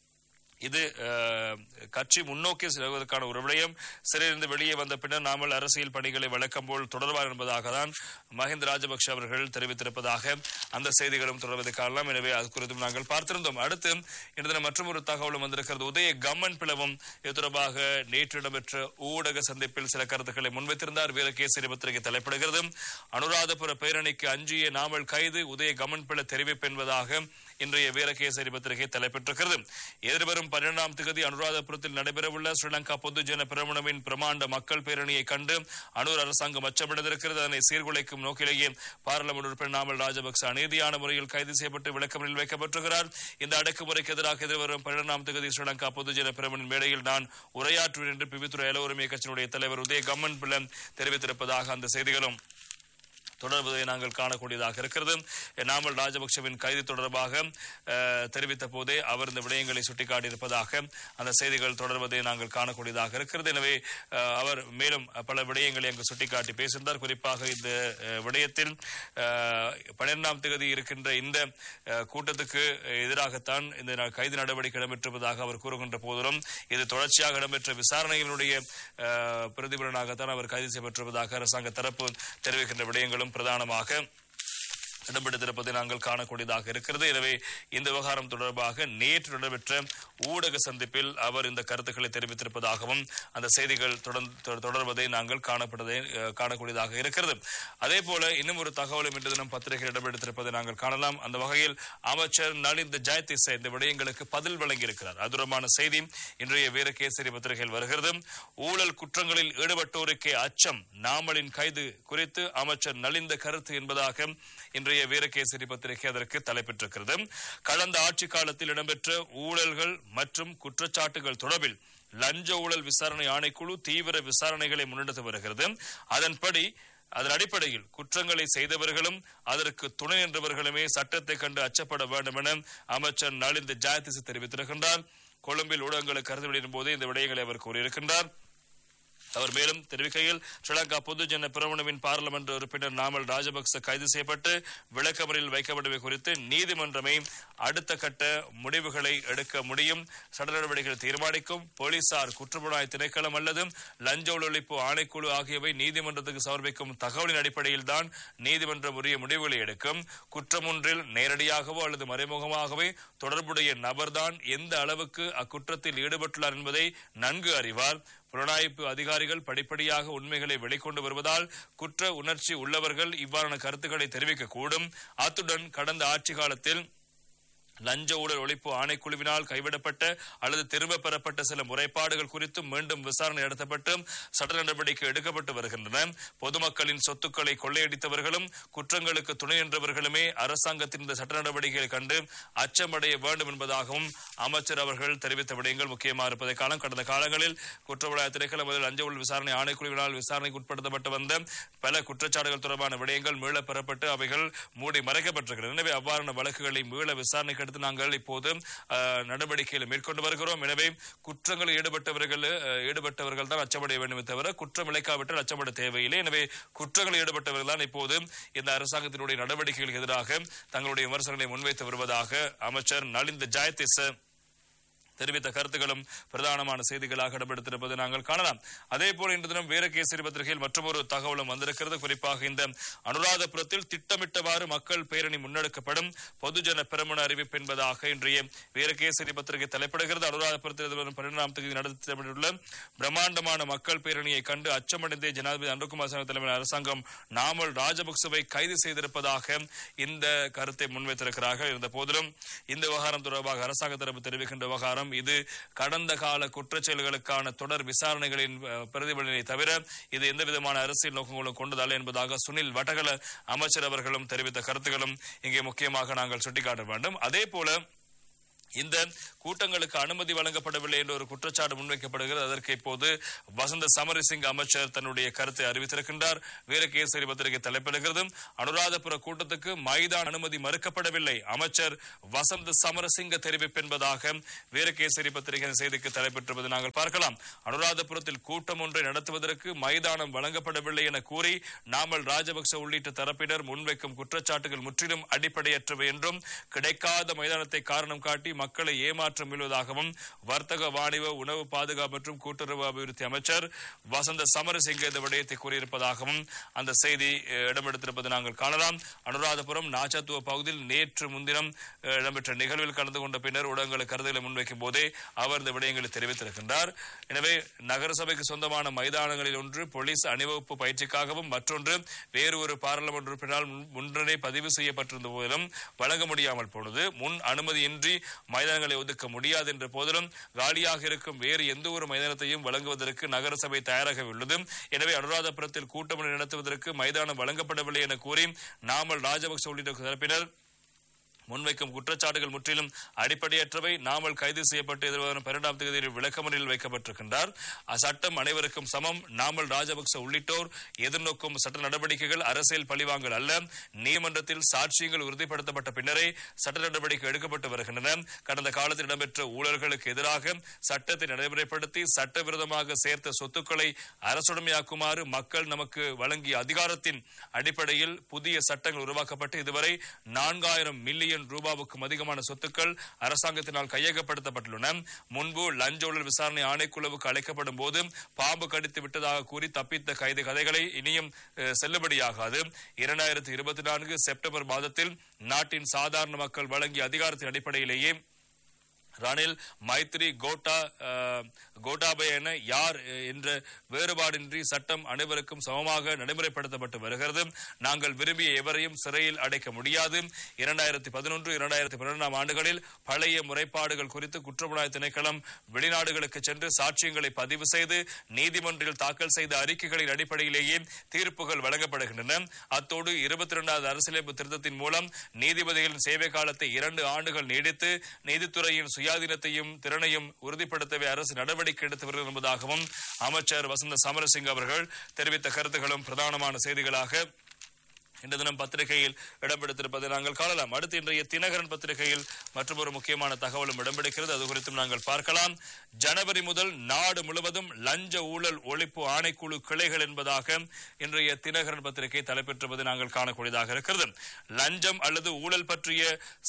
இது அஹ், கட்சி முன்னோக்கி செல்வதற்கான ஒரு விடயம் சிறையிலிருந்து வெளியே வந்த பின்னர் நாமல் அரசியல் பணிகளை வழக்கம் போல் தொடர்வார் என்பதாக தான் மஹிந்த ராஜபக்ஷ அவர்கள் தெரிவித்திருப்பதாக அந்த செய்திகளும் தொடர்வதை காணலாம் எனவே அது குறித்தும் நாங்கள் பார்த்திருந்தோம் அடுத்து இன்று தினம் மற்றொரு தகவலும் வந்திருக்கிறது உதய கம்மன் பிளவும் இது தொடர்பாக நேற்று இடம்பெற்ற ஊடக சந்திப்பில் சில கருத்துக்களை முன்வைத்திருந்தார் வீரகேசரி பத்திரிகை தலைப்படுகிறது அனுராதபுர பேரணிக்கு அஞ்சிய நாமல் கைது உதய கம்மன் பிள தெரிவிப்பு என்பதாக இன்றைய வீரகேசரி பத்திரிகை தலைப்பெற்றிருக்கிறது எதிர்வரும் பன்னிரண்டாம் தேதி அனுராதபுரத்தில் நடைபெறவுள்ள ஸ்ரீலங்கா பொதுஜன பிரமுனவின் பிரமாண்ட மக்கள் பேரணியை கண்டு அனூர் அரசாங்கம் அச்சமடைந்திருக்கிறது அதனை சீர்குலைக்கும் நோக்கிலேயே பாராளுமன்ற உறுப்பினர் நாமல் ராஜபக்ச அநீதியான முறையில் கைது செய்யப்பட்டு விளக்கமறில் வைக்கப்பட்டிருக்கிறார் இந்த அடக்குமுறைக்கு எதிராக எதிர்வரும் பன்னிரண்டாம் தேதி ஸ்ரீலங்கா பொதுஜன பிரமுனின் மேடையில் நான் உரையாற்றுவேன் என்று பிவித்துறை அல உரிமை கட்சியினுடைய தலைவர் உதய கம்மன் பிள்ளை தெரிவித்திருப்பதாக அந்த செய்திகளும் தொடர்வதை நாங்கள் காணக்கூடியதாக இருக்கிறது நாமல் ராஜபக்சவின் கைது தொடர்பாக அஹ், தெரிவித்த போதே அவர் இந்த விடயங்களை சுட்டிக்காட்டியிருப்பதாக அந்த செய்திகள் தொடர்வதை நாங்கள் காணக்கூடியதாக இருக்கிறது எனவே அஹ், அவர் மேலும் பல விடயங்களை அங்கு சுட்டிக்காட்டி பேசியிருந்தார் குறிப்பாக இந்த அஹ், விடயத்தில் அஹ், பன்னிரெண்டாம் தேதி இருக்கின்ற இந்த அஹ், கூட்டத்துக்கு எதிராகத்தான் இந்த ந- கைது நடவடிக்கை இடம்பெற்றிருப்பதாக அவர் கூறுகின்ற போதிலும் இது தொடர்ச்சியாக இடம்பெற்ற விசாரணைகளுடைய அஹ், பிரதிபலனாகத்தான் அவர் கைது செய்யப்பட்டிருப்பதாக அரசாங்க தரப்பு தெரிவிக்கின்ற விடயங்களும் பிரதானமாக இடம்பெடுத்திருப்பதை நாங்கள் காணக்கூடியதாக இருக்கிறது எனவே இந்த விவகாரம் தொடர்பாக நேற்று நடைபெற்ற ஊடக சந்திப்பில் அவர் இந்த கருத்துக்களை தெரிவித்திருப்பதாகவும் அந்த செய்திகள் தொடர்ந்து- தொ- தொடர்வதை நாங்கள் காணப்படுவதை அஹ், காணக்கூடியதாக இருக்கிறது அதே போல இன்னும் ஒரு தகவலும் இன்று தினம் பத்திரிகையில் இடம்பெடுத்திருப்பதை நாங்கள் காணலாம் அந்த வகையில் அமைச்சர் நலிந்த ஜெயதிச இந்த விடயங்களுக்கு பதில் வழங்கியிருக்கிறார் அது தொடர்பான செய்தி இன்றைய வீரகேசரி பத்திரிகையில் வருகிறது ஊழல் குற்றங்களில் ஈடுபட்டோருக்கே அச்சம் நாமலின் கைது குறித்து அமைச்சர் நலிந்த கருத்து என்பதாக இன்றைய வீரகேசரி பத்திரிகை அதற்கு தலைப்பெற்றிருக்கிறது கடந்த ஆட்சி காலத்தில் இடம்பெற்ற ஊழல்கள் மற்றும் குற்றச்சாட்டுகள் தொடர்பில் லஞ்ச ஊழல் விசாரணை ஆணைக்குழு தீவிர விசாரணைகளை முன்னெடுத்து வருகிறது அதன்படி அதன் அடிப்படையில் குற்றங்களை செய்தவர்களும் அதற்கு துணை நின்றவர்களுமே சட்டத்தை கண்டு அச்சப்பட வேண்டும் என அமைச்சர் நலிந்த ஜாயதிசு தெரிவித்திருக்கின்றார் கொழும்பில் ஊடகங்களுக்கு கருத்து வெளியிடும் போது இந்த விடயங்களை அவர் கூறியிருக்கின்றார் அவர் மேலும் தெரிவிக்கையில் ஸ்ரீலங்கா பொதுஜன பிரமுனவின் பாராளுமன்ற உறுப்பினர் நாமல் ராஜபக்ச கைது செய்யப்பட்டு விளக்கமறியில் வைக்கப்பட்டவை குறித்து நீதிமன்றமே அடுத்த கட்ட முடிவுகளை எடுக்க முடியும் சட்ட நடவடிக்கைகளை தீர்மானிக்கும் போலீசார் குற்றப்புலனாய் திணைக்களம் அல்லது லஞ்ச ஒழிப்பு ஆணைக்குழு ஆகியவை நீதிமன்றத்துக்கு சமர்ப்பிக்கும் தகவலின் அடிப்படையில் தான் நீதிமன்றம் உரிய முடிவுகளை எடுக்கும் குற்றம் ஒன்றில் நேரடியாகவோ அல்லது மறைமுகமாகவே தொடர்புடைய நபர்தான் எந்த அளவுக்கு அக்குற்றத்தில் ஈடுபட்டுள்ளார் என்பதை நன்கு அறிவார் புலனாய்வு அதிகாரிகள் படிப்படியாக உண்மைகளை வெளிக்கொண்டு வருவதால் குற்ற உணர்ச்சி உள்ளவர்கள் இவ்வாறான கருத்துக்களை தெரிவிக்கக்கூடும் அத்துடன் கடந்த ஆட்சி காலத்தில் லஞ்ச ஊழல் ஒழிப்பு ஆணைக்குழுவினால் கைவிடப்பட்ட அல்லது திரும்ப பெறப்பட்ட சில முறைப்பாடுகள் குறித்து மீண்டும் விசாரணை நடத்தப்பட்டு சட்ட நடவடிக்கை எடுக்கப்பட்டு வருகின்றன பொதுமக்களின் சொத்துக்களை கொள்ளையடித்தவர்களும் குற்றங்களுக்கு துணை நின்றவர்களுமே அரசாங்கத்தின் இந்த சட்ட நடவடிக்கைகளை கண்டு அச்சமடைய வேண்டும் என்பதாகவும் அமைச்சர் அவர்கள் தெரிவித்த விடயங்கள் முக்கியமாக இருப்பதை காலம் கடந்த காலங்களில் குற்றவாளி திரைக்களம் முதல் லஞ்ச ஊழல் விசாரணை ஆணைக்குழுவினால் விசாரணைக்கு உட்படுத்தப்பட்டு வந்த பல குற்றச்சாட்டுகள் தொடர்பான விடயங்கள் மீள பெறப்பட்டு அவைகள் மூடி மறைக்கப்பட்டிருக்கின்றன எனவே அவ்வாறான வழக்குகளை மீள விசாரணைக்கு அடுத்து நாங்கள் இப்போது அஹ், நடவடிக்கைகளை மேற்கொண்டு வருகிறோம் எனவே குற்றங்களில் ஈடுபட்டவர்கள் அஹ், ஈடுபட்டவர்கள் தான் அச்சமடைய வேண்டுமே தவிர குற்றம் இழைக்காவிட்டால் அச்சமட தேவையில்லை எனவே குற்றங்களில் ஈடுபட்டவர்கள் தான் இப்போது இந்த அரசாங்கத்தினுடைய நடவடிக்கைகளுக்கு எதிராக தங்களுடைய விமர்சனங்களை முன்வைத்து வருவதாக அமைச்சர் நலிந்த ஜெயதிச தெரிவித்த கருத்துக்களும் பிரதானமான செய்திகளாக இடம்பெடுத்திருப்பதை நாங்கள் காணலாம் அதே போல இன்று தினம் வீரகேசரி பத்திரிகையில் மற்றொரு தகவலும் வந்திருக்கிறது குறிப்பாக இந்த அனுராதபுரத்தில் திட்டமிட்டவாறு மக்கள் பேரணி முன்னெடுக்கப்படும் பொதுஜன பெருமன அறிவிப்பு என்பதாக இன்றைய வீரகேசரி பத்திரிகை தலைப்பிடுகிறது அனுராதபுரத்தில் எதிர்வரும் பன்னிரெண்டாம் தேதி நடத்தப்பட்டுள்ள பிரம்மாண்டமான மக்கள் பேரணியை கண்டு அச்சமடைந்தே ஜனாதிபதி அனுகுமார் சாமி தலைமையிலான அரசாங்கம் நாமல் ராஜபக்சவை கைது செய்திருப்பதாக இந்த கருத்தை முன்வைத்திருக்கிறார்கள் இருந்த போதிலும் இந்த விவகாரம் தொடர்பாக அரசாங்க தரப்பு தெரிவிக்கின்ற விவகாரம் இது கடந்த கால குற்றச்செயல்களுக்கான தொடர் விசாரணைகளின் அஹ், பிரதிபலனை தவிர இது எந்த விதமான அரசியல் நோக்கங்களும் கொண்டதல்ல என்பதாக சுனில் வடகல அமைச்சர் அவர்களும் தெரிவித்த கருத்துக்களும் இங்கே முக்கியமாக நாங்கள் சுட்டிக்காட்ட வேண்டும் அதே போல இந்த கூட்டங்களுக்கு அனுமதி வழங்கப்படவில்லை என்ற ஒரு குற்றச்சாட்டு முன்வைக்கப்படுகிறது அதற்கு இப்போது வசந்த சமரசிங் அமைச்சர் தன்னுடைய கருத்தை அறிவித்திருக்கின்றார் வீரகேசரி பத்திரிகை தலைப்பிடுகிறது அனுராதபுர கூட்டத்துக்கு மைதான அனுமதி மறுக்கப்படவில்லை அமைச்சர் வசந்த சமரசிங்க தெரிவிப்பு என்பதாக வீரகேசரி பத்திரிகை செய்திக்கு தலைப்பெற்றிருப்பதை நாங்கள் பார்க்கலாம் அனுராதபுரத்தில் கூட்டம் ஒன்றை நடத்துவதற்கு மைதானம் வழங்கப்படவில்லை என கூறி நாமல் ராஜபக்ச உள்ளிட்ட தரப்பினர் முன்வைக்கும் குற்றச்சாட்டுகள் முற்றிலும் அடிப்படையற்றவை என்றும் கிடைக்காத மைதானத்தை காரணம் காட்டி மக்களை ஏமாற்ற முயல்வதாகவும் வர்த்தக வாணிப உணவு பாதுகாப்பு மற்றும் கூட்டுறவு அபிவிருத்தி அமைச்சர் வசந்த சமரசிங்க இந்த விடயத்தை கூறியிருப்பதாகவும் அந்த செய்தி அஹ், இடம்பெடுத்திருப்பதை நாங்கள் காணலாம் அனுராதபுரம் நாச்சத்துவ பகுதியில் நேற்று முன்தினம் அஹ், இடம்பெற்ற நிகழ்வில் கலந்து கொண்ட பின்னர் ஊடகங்களுக்கு கருத்துக்களை முன்வைக்கும் போதே அவர் இந்த விடயங்களை தெரிவித்திருக்கின்றார் எனவே நகரசபைக்கு சொந்தமான மைதானங்களில் ஒன்று போலீஸ் அணிவகுப்பு பயிற்சிக்காகவும் மற்றொன்று வேறு ஒரு பாராளுமன்ற உறுப்பினரால் முன்- முன்னரே பதிவு செய்யப்பட்டிருந்த போதிலும் வழங்க முடியாமல் போனது முன் அனுமதியின்றி மைதானங்களை ஒதுக்க முடியாது என்ற போதிலும் காலியாக இருக்கும் வேறு எந்த ஒரு மைதானத்தையும் வழங்குவதற்கு நகரசபை தயாராக உள்ளது எனவே அனுராதபுரத்தில் கூட்டம் நடத்துவதற்கு மைதானம் வழங்கப்படவில்லை என கூறி நாமல் ராஜபக்ச உள்ளிட்ட தரப்பினர் முன்வைக்கும் குற்றச்சாட்டுகள் முற்றிலும் அடிப்படையற்றவை நாமல் கைது செய்யப்பட்டு எதிர்வரும் பன்னெண்டாம் தேதியில் விளக்கமறியலில் வைக்கப்பட்டிருக்கின்றார் அச்சட்டம் அனைவருக்கும் சமம் நாமல் ராஜபக்ச உள்ளிட்டோர் எதிர்நோக்கும் சட்ட நடவடிக்கைகள் அரசியல் பழிவாங்கல் அல்ல நீதிமன்றத்தில் சாட்சியங்கள் உறுதிப்படுத்தப்பட்ட பின்னரே சட்ட நடவடிக்கை எடுக்கப்பட்டு வருகின்றன கடந்த காலத்தில் இடம்பெற்ற ஊழல்களுக்கு எதிராக சட்டத்தை நடைமுறைப்படுத்தி சட்டவிரோதமாக சேர்த்த சொத்துக்களை அரசுடைமையாக்குமாறு மக்கள் நமக்கு வழங்கிய அதிகாரத்தின் அடிப்படையில் புதிய சட்டங்கள் உருவாக்கப்பட்டு இதுவரை நான்காயிரம் மில்லியன் ரூபாவுக்கும் அதிகமான சொத்துக்கள் அரசாங்கத்தினால் கையகப்படுத்தப்பட்டுள்ளன முன்பு லஞ்ச ஊழல் விசாரணை ஆணைக்குழுவுக்கு அழைக்கப்படும் போது பாம்பு கடித்து விட்டதாக கூறி தப்பித்த கைது கதைகளை இனியும் அஹ், செல்லுபடியாகாது இரண்டாயிரத்தி இருபத்தி நான்கு செப்டம்பர் மாதத்தில் நாட்டின் சாதாரண மக்கள் வழங்கிய அதிகாரத்தின் அடிப்படையிலேயே ரணில் மைத்ரி கோட்டா அஹ், கோட்டாபய என யார் அஹ், என்ற வேறுபாடின்றி சட்டம் அனைவருக்கும் சமமாக நடைமுறைப்படுத்தப்பட்டு வருகிறது நாங்கள் விரும்பிய எவரையும் சிறையில் அடைக்க முடியாது இரண்டாயிரத்தி பதினொன்று இரண்டாயிரத்தி பன்னிரெண்டாம் ஆண்டுகளில் பழைய முறைப்பாடுகள் குறித்து குற்றப்புலனாய்வு திணைக்களம் வெளிநாடுகளுக்கு சென்று சாட்சியங்களை பதிவு செய்து நீதிமன்றில் தாக்கல் செய்த அறிக்கைகளின் அடிப்படையிலேயே தீர்ப்புகள் வழங்கப்படுகின்றன அத்தோடு இருபத்தி இரண்டாவது அரசியலமைப்பு திருத்தத்தின் மூலம் நீதிபதிகளின் சேவை காலத்தை இரண்டு ஆண்டுகள் நீடித்து நீதித்துறையின் சுயாதீனத்தையும் திறனையும் உறுதிப்படுத்தவே அரசு நடவடிக்கை எடுத்து வருகிறது என்பதாகவும் அமைச்சர் வசந்த சமரசிங் அவர்கள் தெரிவித்த கருத்துக்களும் பிரதானமான செய்திகளாக இன்று தினம் பத்திரிகையில் இடம்பெடுத்திருப்பதை நாங்கள் காணலாம் அடுத்து இன்றைய தினகரன் பத்திரிகையில் மற்றொரு முக்கியமான தகவலும் இடம்பெடுக்கிறது அது குறித்தும் நாங்கள் பார்க்கலாம் ஜனவரி முதல் நாடு முழுவதும் லஞ்ச ஊழல் ஒழிப்பு ஆணைக்குழு கிளைகள் என்பதாக இன்றைய தினகரன் பத்திரிகை தலைப்பெற்றுவது நாங்கள் காணக்கூடியதாக இருக்கிறது லஞ்சம் அல்லது ஊழல் பற்றிய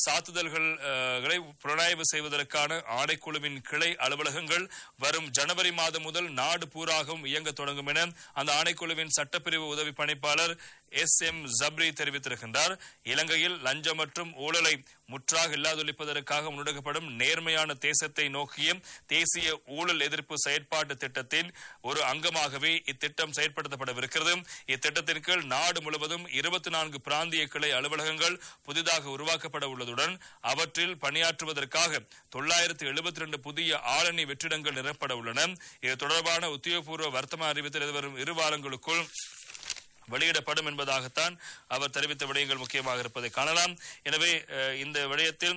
சாத்துதல்களை புலனாய்வு செய்வதற்கான ஆணைக்குழுவின் கிளை அலுவலகங்கள் வரும் ஜனவரி மாதம் முதல் நாடு பூராகவும் இயங்க தொடங்கும் என அந்த ஆணைக்குழுவின் சட்டப்பிரிவு உதவி பணிப்பாளர் எஸ் எம் ஜப்ரி தெரிவித்திருக்கின்றார் இலங்கையில் லஞ்சம் மற்றும் ஊழலை முற்றாக இல்லாதொழிப்பதற்காக முன்னெடுக்கப்படும் நேர்மையான தேசத்தை நோக்கிய தேசிய ஊழல் எதிர்ப்பு செயற்பாட்டு திட்டத்தின் ஒரு அங்கமாகவே இத்திட்டம் செயற்படுத்தப்படவிருக்கிறது இத்திட்டத்தின் கீழ் நாடு முழுவதும் இருபத்தி நான்கு பிராந்திய கிளை அலுவலகங்கள் புதிதாக உருவாக்கப்பட உள்ளதுடன் அவற்றில் பணியாற்றுவதற்காக தொள்ளாயிரத்து எழுபத்தி ரெண்டு புதிய ஆளணி வெற்றிடங்கள் நிரப்பட உள்ளன இது தொடர்பான உத்தியோகபூர்வ வர்த்தமான அறிவித்தல் எதிர்வரும் இரு வாரங்களுக்குள் வெளியிடப்படும் என்பதாகத்தான் அவர் தெரிவித்த விடயங்கள் முக்கியமாக இருப்பதை காணலாம் எனவே அஹ், இந்த விடயத்தில்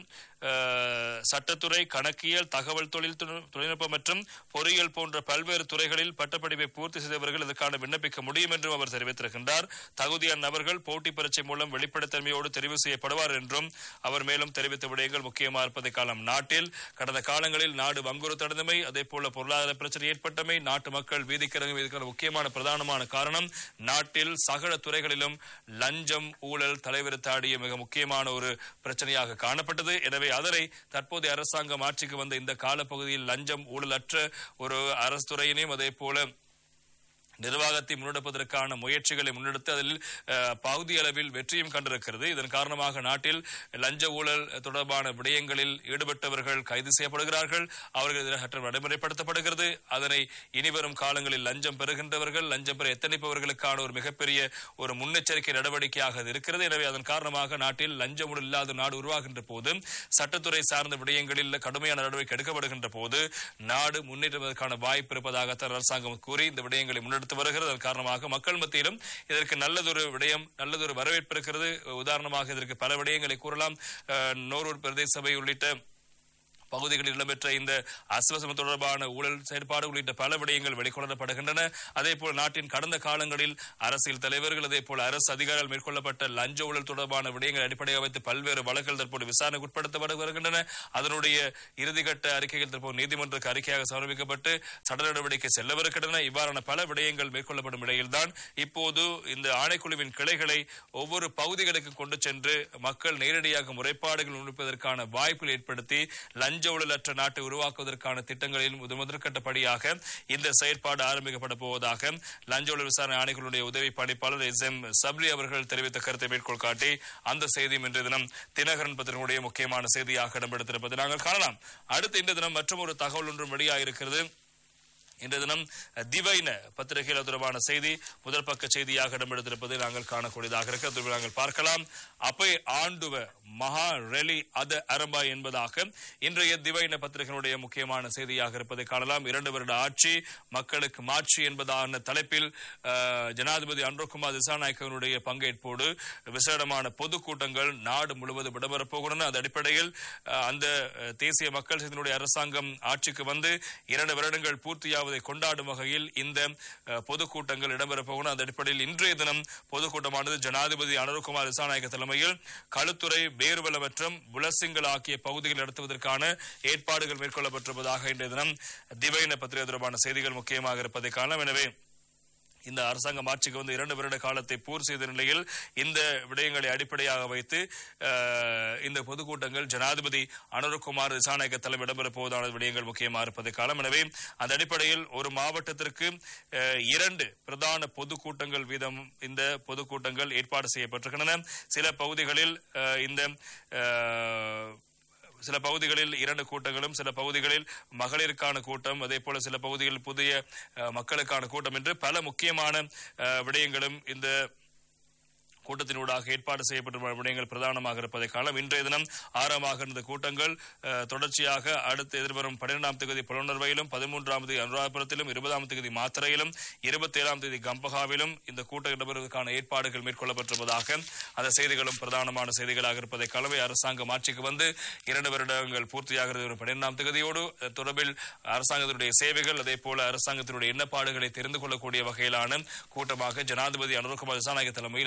அஹ், சட்டத்துறை கணக்கியல் தகவல் தொழில் தொழில்- தொழில்நுட்பம் மற்றும் பொறியியல் போன்ற பல்வேறு துறைகளில் பட்டப்படிப்பை பூர்த்தி செய்தவர்கள் இதற்கான விண்ணப்பிக்க முடியும் என்றும் அவர் தெரிவித்திருக்கின்றார் தகுதியான நபர்கள் போட்டி பரீட்சை மூலம் வெளிப்படைத்தன்மையோடு தெரிவு செய்யப்படுவார் என்றும் அவர் மேலும் தெரிவித்த விடயங்கள் முக்கியமாக இருப்பதை காலம் நாட்டில் கடந்த காலங்களில் நாடு வங்குறுத்தடைந்தமை அதே போல பொருளாதார பிரச்சனை ஏற்பட்டமை நாட்டு மக்கள் வீதிக்கிறங்கும் இதற்கான முக்கியமான பிரதானமான காரணம் நாட்டில் சகல துறைகளிலும் லஞ்சம் ஊழல் தலைவிரித்தாடிய மிக முக்கியமான ஒரு பிரச்சனையாக காணப்பட்டது எனவே அதனை தற்போதைய அரசாங்கம் ஆட்சிக்கு வந்த இந்த காலப்பகுதியில் லஞ்சம் ஊழலற்ற ஒரு அரசு துறையினையும் அதே போல நிர்வாகத்தை முன்னெடுப்பதற்கான முயற்சிகளை முன்னெடுத்து அதில் அஹ், பகுதி அளவில் வெற்றியும் கண்டிருக்கிறது இதன் காரணமாக நாட்டில் லஞ்ச ஊழல் தொடர்பான விடயங்களில் ஈடுபட்டவர்கள் கைது செய்யப்படுகிறார்கள் அவர்கள் எதிராக சட்டம் நடைமுறைப்படுத்தப்படுகிறது அதனை இனிவரும் காலங்களில் லஞ்சம் பெறுகின்றவர்கள் லஞ்சம் பெற எத்தனைப்பவர்களுக்கான ஒரு மிகப்பெரிய ஒரு முன்னெச்சரிக்கை நடவடிக்கையாக அது இருக்கிறது எனவே அதன் காரணமாக நாட்டில் லஞ்ச ஊழல் இல்லாத நாடு உருவாகின்ற போது சட்டத்துறை சார்ந்த விடயங்களில் கடுமையான நடவடிக்கை எடுக்கப்படுகின்ற போது நாடு முன்னேற்றுவதற்கான வாய்ப்பு இருப்பதாகத்தான் அரசாங்கம் கூறி இந்த விடயங்களை முன்னெடுத்து வருகிறது அதன் காரணமாக மக்கள் மத்தியிலும் இதற்கு நல்லதொரு விடயம் நல்லதொரு வரவேற்பு இருக்கிறது உதாரணமாக இதற்கு பல விடயங்களை கூறலாம் அஹ், நோரூர் பிரதேச சபை உள்ளிட்ட பகுதிகளில் இடம்பெற்ற இந்த அஸ்வசம் தொடர்பான ஊழல் செயற்பாடு உள்ளிட்ட பல விடயங்கள் வெளிக்கொணரப்படுகின்றன அதே போல நாட்டின் கடந்த காலங்களில் அரசியல் தலைவர்கள் அதே போல அரசு அதிகாரிகள் மேற்கொள்ளப்பட்ட லஞ்ச ஊழல் தொடர்பான விடயங்களை அடிப்படையாக வைத்து பல்வேறு வழக்குகள் தற்போது விசாரணைக்கு உட்படுத்தப்பட்டு வருகின்றன அதனுடைய இறுதிக்கட்ட அறிக்கைகள் தற்போது நீதிமன்றத்துக்கு அறிக்கையாக சமர்ப்பிக்கப்பட்டு சட்ட நடவடிக்கை செல்லவிருக்கின்றன இவ்வாறான பல விடயங்கள் மேற்கொள்ளப்படும் நிலையில்தான் இப்போது இந்த ஆணைக்குழுவின் கிளைகளை ஒவ்வொரு பகுதிகளுக்கு கொண்டு சென்று மக்கள் நேரடியாக முறைப்பாடுகள் முன்வைப்பதற்கான வாய்ப்புகள் ஏற்படுத்தி லஞ்ச ஊழலற்ற நாட்டை உருவாக்குவதற்கான திட்டங்களில் முதல் முதற்கட்டப்படியாக இந்த செயற்பாடு ஆரம்பிக்கப்பட போவதாக லஞ்ச ஊழல் விசாரணை ஆணைக்குழுடைய உதவி பணிப்பாளர் எஸ் எம் சப்ரி அவர்கள் தெரிவித்த கருத்தை மேற்கோள் காட்டி அந்த செய்தியும் இன்றைய தினம் தினகரன் பத்திரிகையுடைய முக்கியமான செய்தியாக இடம்பெடுத்திருப்பதை நாங்கள் காணலாம் அடுத்து இந்த தினம் மற்றும் ஒரு தகவல் ஒன்றும் வெளியாகிருக்கிறது இன்றைய தினம் திவைன பத்திரிகையில் அது தொடர்பான செய்தி முதல் பக்க செய்தியாக இடம்பெடுத்திருப்பதை நாங்கள் காணக்கூடியதாக இருக்கு அது நாங்கள் பார்க்கலாம் அப்பை ஆண்டுவ மகா ரெலி அத அரம்பா என்பதாக இன்றைய திவைன பத்திரிகையினுடைய முக்கியமான செய்தியாக இருப்பதை காணலாம் இரண்டு வருட ஆட்சி மக்களுக்கு மாட்சி என்பதான தலைப்பில் அஹ், ஜனாதிபதி அன்ரோகுமார் திசாநாயக்கனுடைய பங்கேற்போடு விசேடமான பொதுக்கூட்டங்கள் நாடு முழுவதும் இடம்பெறப் போகின்றன அது அடிப்படையில் அஹ், அந்த அஹ், தேசிய மக்கள் சக்தியினுடைய அரசாங்கம் ஆட்சிக்கு வந்து இரண்டு வருடங்கள் பூர்த்தியாவதை கொண்டாடும் வகையில் இந்த அஹ், பொதுக்கூட்டங்கள் இடம்பெறப் போகணும் அந்த அடிப்படையில் இன்றைய தினம் பொதுக்கூட்டமானது ஜனாதிபதி அனுர்குமார் திசாநாயக்க தலைமையில் களுத்துறை பேருவல மற்றும் புலசிங்கள் ஆகிய பகுதிகள் நடத்துவதற்கான ஏற்பாடுகள் மேற்கொள்ளப்பட்டிருப்பதாக இன்றைய தினம் திவைன பத்திரிகை தொடர்பான செய்திகள் முக்கியமாக இருப்பதை காணலாம் எனவே இந்த அரசாங்கம் ஆட்சிக்கு வந்து இரண்டு வருட காலத்தை பூர்த்தி செய்த நிலையில் இந்த விடயங்களை அடிப்படையாக வைத்து அஹ், இந்த பொதுக்கூட்டங்கள் ஜனாதிபதி அனுரகுமார் திசாநாயக்க தலைமை இடம்பெறப் போவதான விடயங்கள் முக்கியமாக இருப்பதை காலம் எனவே அந்த அடிப்படையில் ஒரு மாவட்டத்திற்கு அஹ், இரண்டு பிரதான பொதுக்கூட்டங்கள் வீதம் இந்த பொதுக்கூட்டங்கள் ஏற்பாடு செய்யப்பட்டிருக்கின்றன சில பகுதிகளில் அஹ், இந்த அஹ், சில பகுதிகளில் இரண்டு கூட்டங்களும் சில பகுதிகளில் மகளிருக்கான கூட்டம் அதே போல சில பகுதிகளில் புதிய அஹ், மக்களுக்கான கூட்டம் என்று பல முக்கியமான அஹ், விடயங்களும் இந்த கூட்டத்தினூடாக ஏற்பாடு செய்யப்பட்ட விடயங்கள் பிரதானமாக இருப்பதை காணலாம் இன்றைய தினம் ஆரம்பமாக இருந்த கூட்டங்கள் அஹ், தொடர்ச்சியாக அடுத்து எதிர்வரும் பன்னிரெண்டாம் தேதி புலனர்வையிலும் பதிமூன்றாம் தேதி அனுராபுரத்திலும் இருபதாம் தேதி மாத்திரையிலும் இருபத்தி ஏழாம் தேதி கம்பகாவிலும் இந்த கூட்டம் இடம்பெறுவதற்கான ஏற்பாடுகள் மேற்கொள்ளப்பட்டிருப்பதாக அந்த செய்திகளும் பிரதானமான செய்திகளாக இருப்பதை கலவை அரசாங்கம் ஆட்சிக்கு வந்து இரண்டு வருடங்கள் பூர்த்தியாகிறது ஒரு பன்னிரெண்டாம் தேதியோடு அஹ், தொடர்பில் அரசாங்கத்தினுடைய சேவைகள் அதே போல அரசாங்கத்தினுடைய எண்ணப்பாடுகளை தெரிந்து கொள்ளக்கூடிய வகையிலான கூட்டமாக ஜனாதிபதி அனுர்குமார் திசாநாயக தலைமையில் இந்த கூட்டங்கள்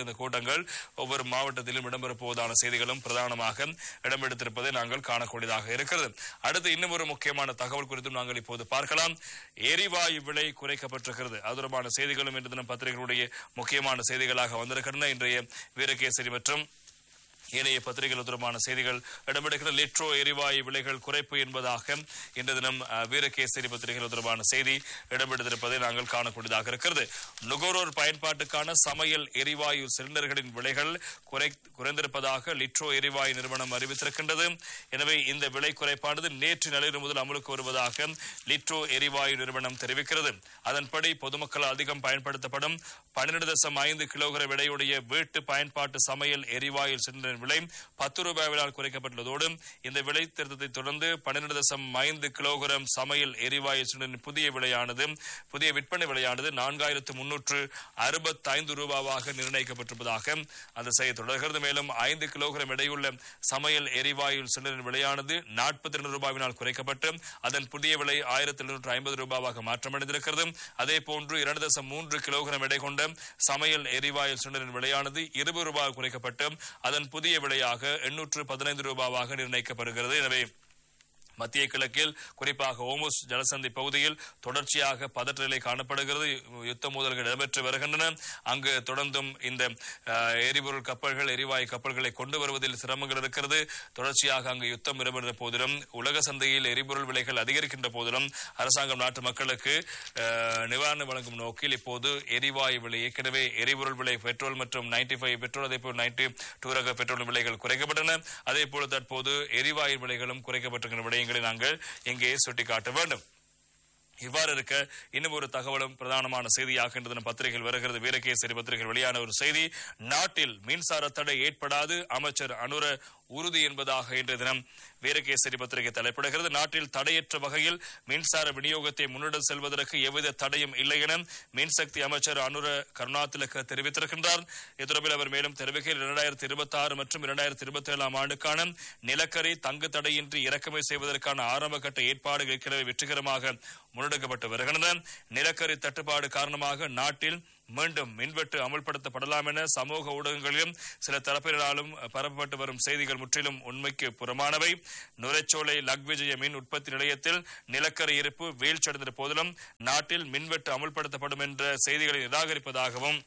கூட்டங்கள் ஒவ்வொரு மாவட்டத்திலும் இடம்பெறப் போவதான செய்திகளும் பிரதானமாக இடம்பெடுத்திருப்பதை நாங்கள் காணக்கூடியதாக இருக்கிறது அடுத்து இன்னும் ஒரு முக்கியமான தகவல் குறித்தும் நாங்கள் இப்போது பார்க்கலாம் எரிவாயு விலை குறைக்கப்பட்டிருக்கிறது அது தொடர்பான செய்திகளும் இன்று தினம் பத்திரிகைகளுடைய முக்கியமான செய்திகளாக வந்திருக்கின்றன இன்றைய வீரகேசரி மற்றும் ஏனைய பத்திரிகைகள் தொடர்பான செய்திகள் இடம்பெறுகிற லிட்ரோ எரிவாயு விலைகள் குறைப்பு என்பதாக இன்று தினம் அஹ், வீரகேசரி பத்திரிகைகள் தொடர்பான செய்தி இடம்பெடுத்திருப்பதை நாங்கள் காணக்கூடியதாக இருக்கிறது நுகர்வோர் பயன்பாட்டுக்கான சமையல் எரிவாயு சிலிண்டர்களின் விலைகள் குறை குறைந்திருப்பதாக லிட்ரோ எரிவாயு நிறுவனம் அறிவித்திருக்கின்றது எனவே இந்த விலை குறைப்பானது நேற்று நள்ளிரவு முதல் அமலுக்கு வருவதாக லிட்ரோ எரிவாயு நிறுவனம் தெரிவிக்கிறது அதன்படி பொதுமக்கள் அதிகம் பயன்படுத்தப்படும் பன்னிரண்டு தசம் ஐந்து கிலோகிராம் எடையுடைய வீட்டு பயன்பாட்டு சமையல் எரிவாயு சிலிண்டரின் விலை பத்து ரூபாயால் குறைக்கப்பட்டுள்ளதோடு இந்த விலை திருத்தத்தை தொடர்ந்து பன்னிரண்டு தசம் ஐந்து கிலோகிராம் சமையல் எரிவாயு சிலிண்டரின் புதிய விலையானது புதிய விற்பனை விலையானது நான்காயிரத்து முன்னூற்று அறுபத்தைந்து ரூபாவாக நிர்ணயிக்கப்பட்டிருப்பதாக அந்த செய்தி தொடர்கிறது மேலும் ஐந்து கிலோகிராம் எடையுள்ள சமையல் எரிவாயு சிலிண்டரின் விலையானது நாற்பத்தி இரண்டு ரூபாவினால் குறைக்கப்பட்டு அதன் புதிய விலை ஆயிரத்தி எழுநூற்று ஐம்பது ரூபாவாக மாற்றமடைந்திருக்கிறது அதே போன்று இரண்டு தசம் மூன்று கிலோகிராம் எடை கொண்ட சமையல் எரிவாயு சிலிண்டரின் விலையானது இருபது ரூபாய் குறைக்கப்பட்டு அதன் புதிய விலையாக எண்ணூற்று பதினைந்து ரூபாவாக நிர்ணயிக்கப்படுகிறது எனவே மத்திய கிழக்கில் குறிப்பாக ஓமுஸ் ஜலசந்தி பகுதியில் தொடர்ச்சியாக பதற்ற நிலை காணப்படுகிறது யுத்த மோதல்கள் இடம்பெற்று வருகின்றன அங்கு தொடர்ந்தும் இந்த அஹ், எரிபொருள் கப்பல்கள் எரிவாயு கப்பல்களை கொண்டு வருவதில் சிரமங்கள் இருக்கிறது தொடர்ச்சியாக அங்கு யுத்தம் இடம்பெற்ற போதிலும் உலக சந்தையில் எரிபொருள் விலைகள் அதிகரிக்கின்ற போதிலும் அரசாங்கம் நாட்டு மக்களுக்கு அஹ், நிவாரணம் வழங்கும் நோக்கில் இப்போது எரிவாயு விலை ஏற்கனவே எரிபொருள் விலை பெட்ரோல் மற்றும் நைன்டி ஃபைவ் பெட்ரோல் அதே போல் நைன்டி டூ ரக பெட்ரோல் விலைகள் குறைக்கப்பட்டன அதே போல தற்போது எரிவாயு விலைகளும் குறைக்கப்பட்டிருக்கிற விடயங்களை நாங்கள் இங்கே சுட்டிக்காட்ட வேண்டும் இவ்வாறு இருக்க இன்னும் ஒரு தகவலும் பிரதானமான செய்தியாக இன்று தினம் பத்திரிகைகள் வருகிறது வீரகேசரி பத்திரிகைகள் வெளியான ஒரு செய்தி நாட்டில் மின்சார தடை ஏற்படாது அமைச்சர் அனுர உறுதி என்பதாக இன்று தினம் வீரகேசரி பத்திரிகை தலைப்பிடுகிறது நாட்டில் தடையற்ற வகையில் மின்சார விநியோகத்தை முன்னெடுத்து செல்வதற்கு எவ்வித தடையும் இல்லை என மின்சக்தி அமைச்சர் அனுர கருணாதிலக்க தெரிவித்திருக்கின்றார் இது தொடர்பில் அவர் மேலும் தெரிவிக்கையில் இரண்டாயிரத்தி இருபத்தி ஆறு மற்றும் இரண்டாயிரத்தி இருபத்தி ஏழாம் ஆண்டுக்கான நிலக்கரி தங்கு தடையின்றி இறக்குமதி செய்வதற்கான ஆரம்ப கட்ட ஏற்பாடுகள் ஏற்கனவே வெற்றிகரமாக முன்னெடுக்கப்பட்டு வருகின்றன நிலக்கரி தட்டுப்பாடு காரணமாக நாட்டில் மீண்டும் மின்வெட்டு அமல்படுத்தப்படலாம் என சமூக ஊடகங்களிலும் சில தரப்பினராலும் பரப்பப்பட்டு வரும் செய்திகள் முற்றிலும் உண்மைக்கு புறமானவை நுரைச்சோலை லக்விஜய மின் உற்பத்தி நிலையத்தில் நிலக்கரி இருப்பு வீழ்ச்சியடைந்த போதிலும் நாட்டில் மின்வெட்டு அமல்படுத்தப்படும் என்ற செய்திகளை நிராகரிப்பதாகவும்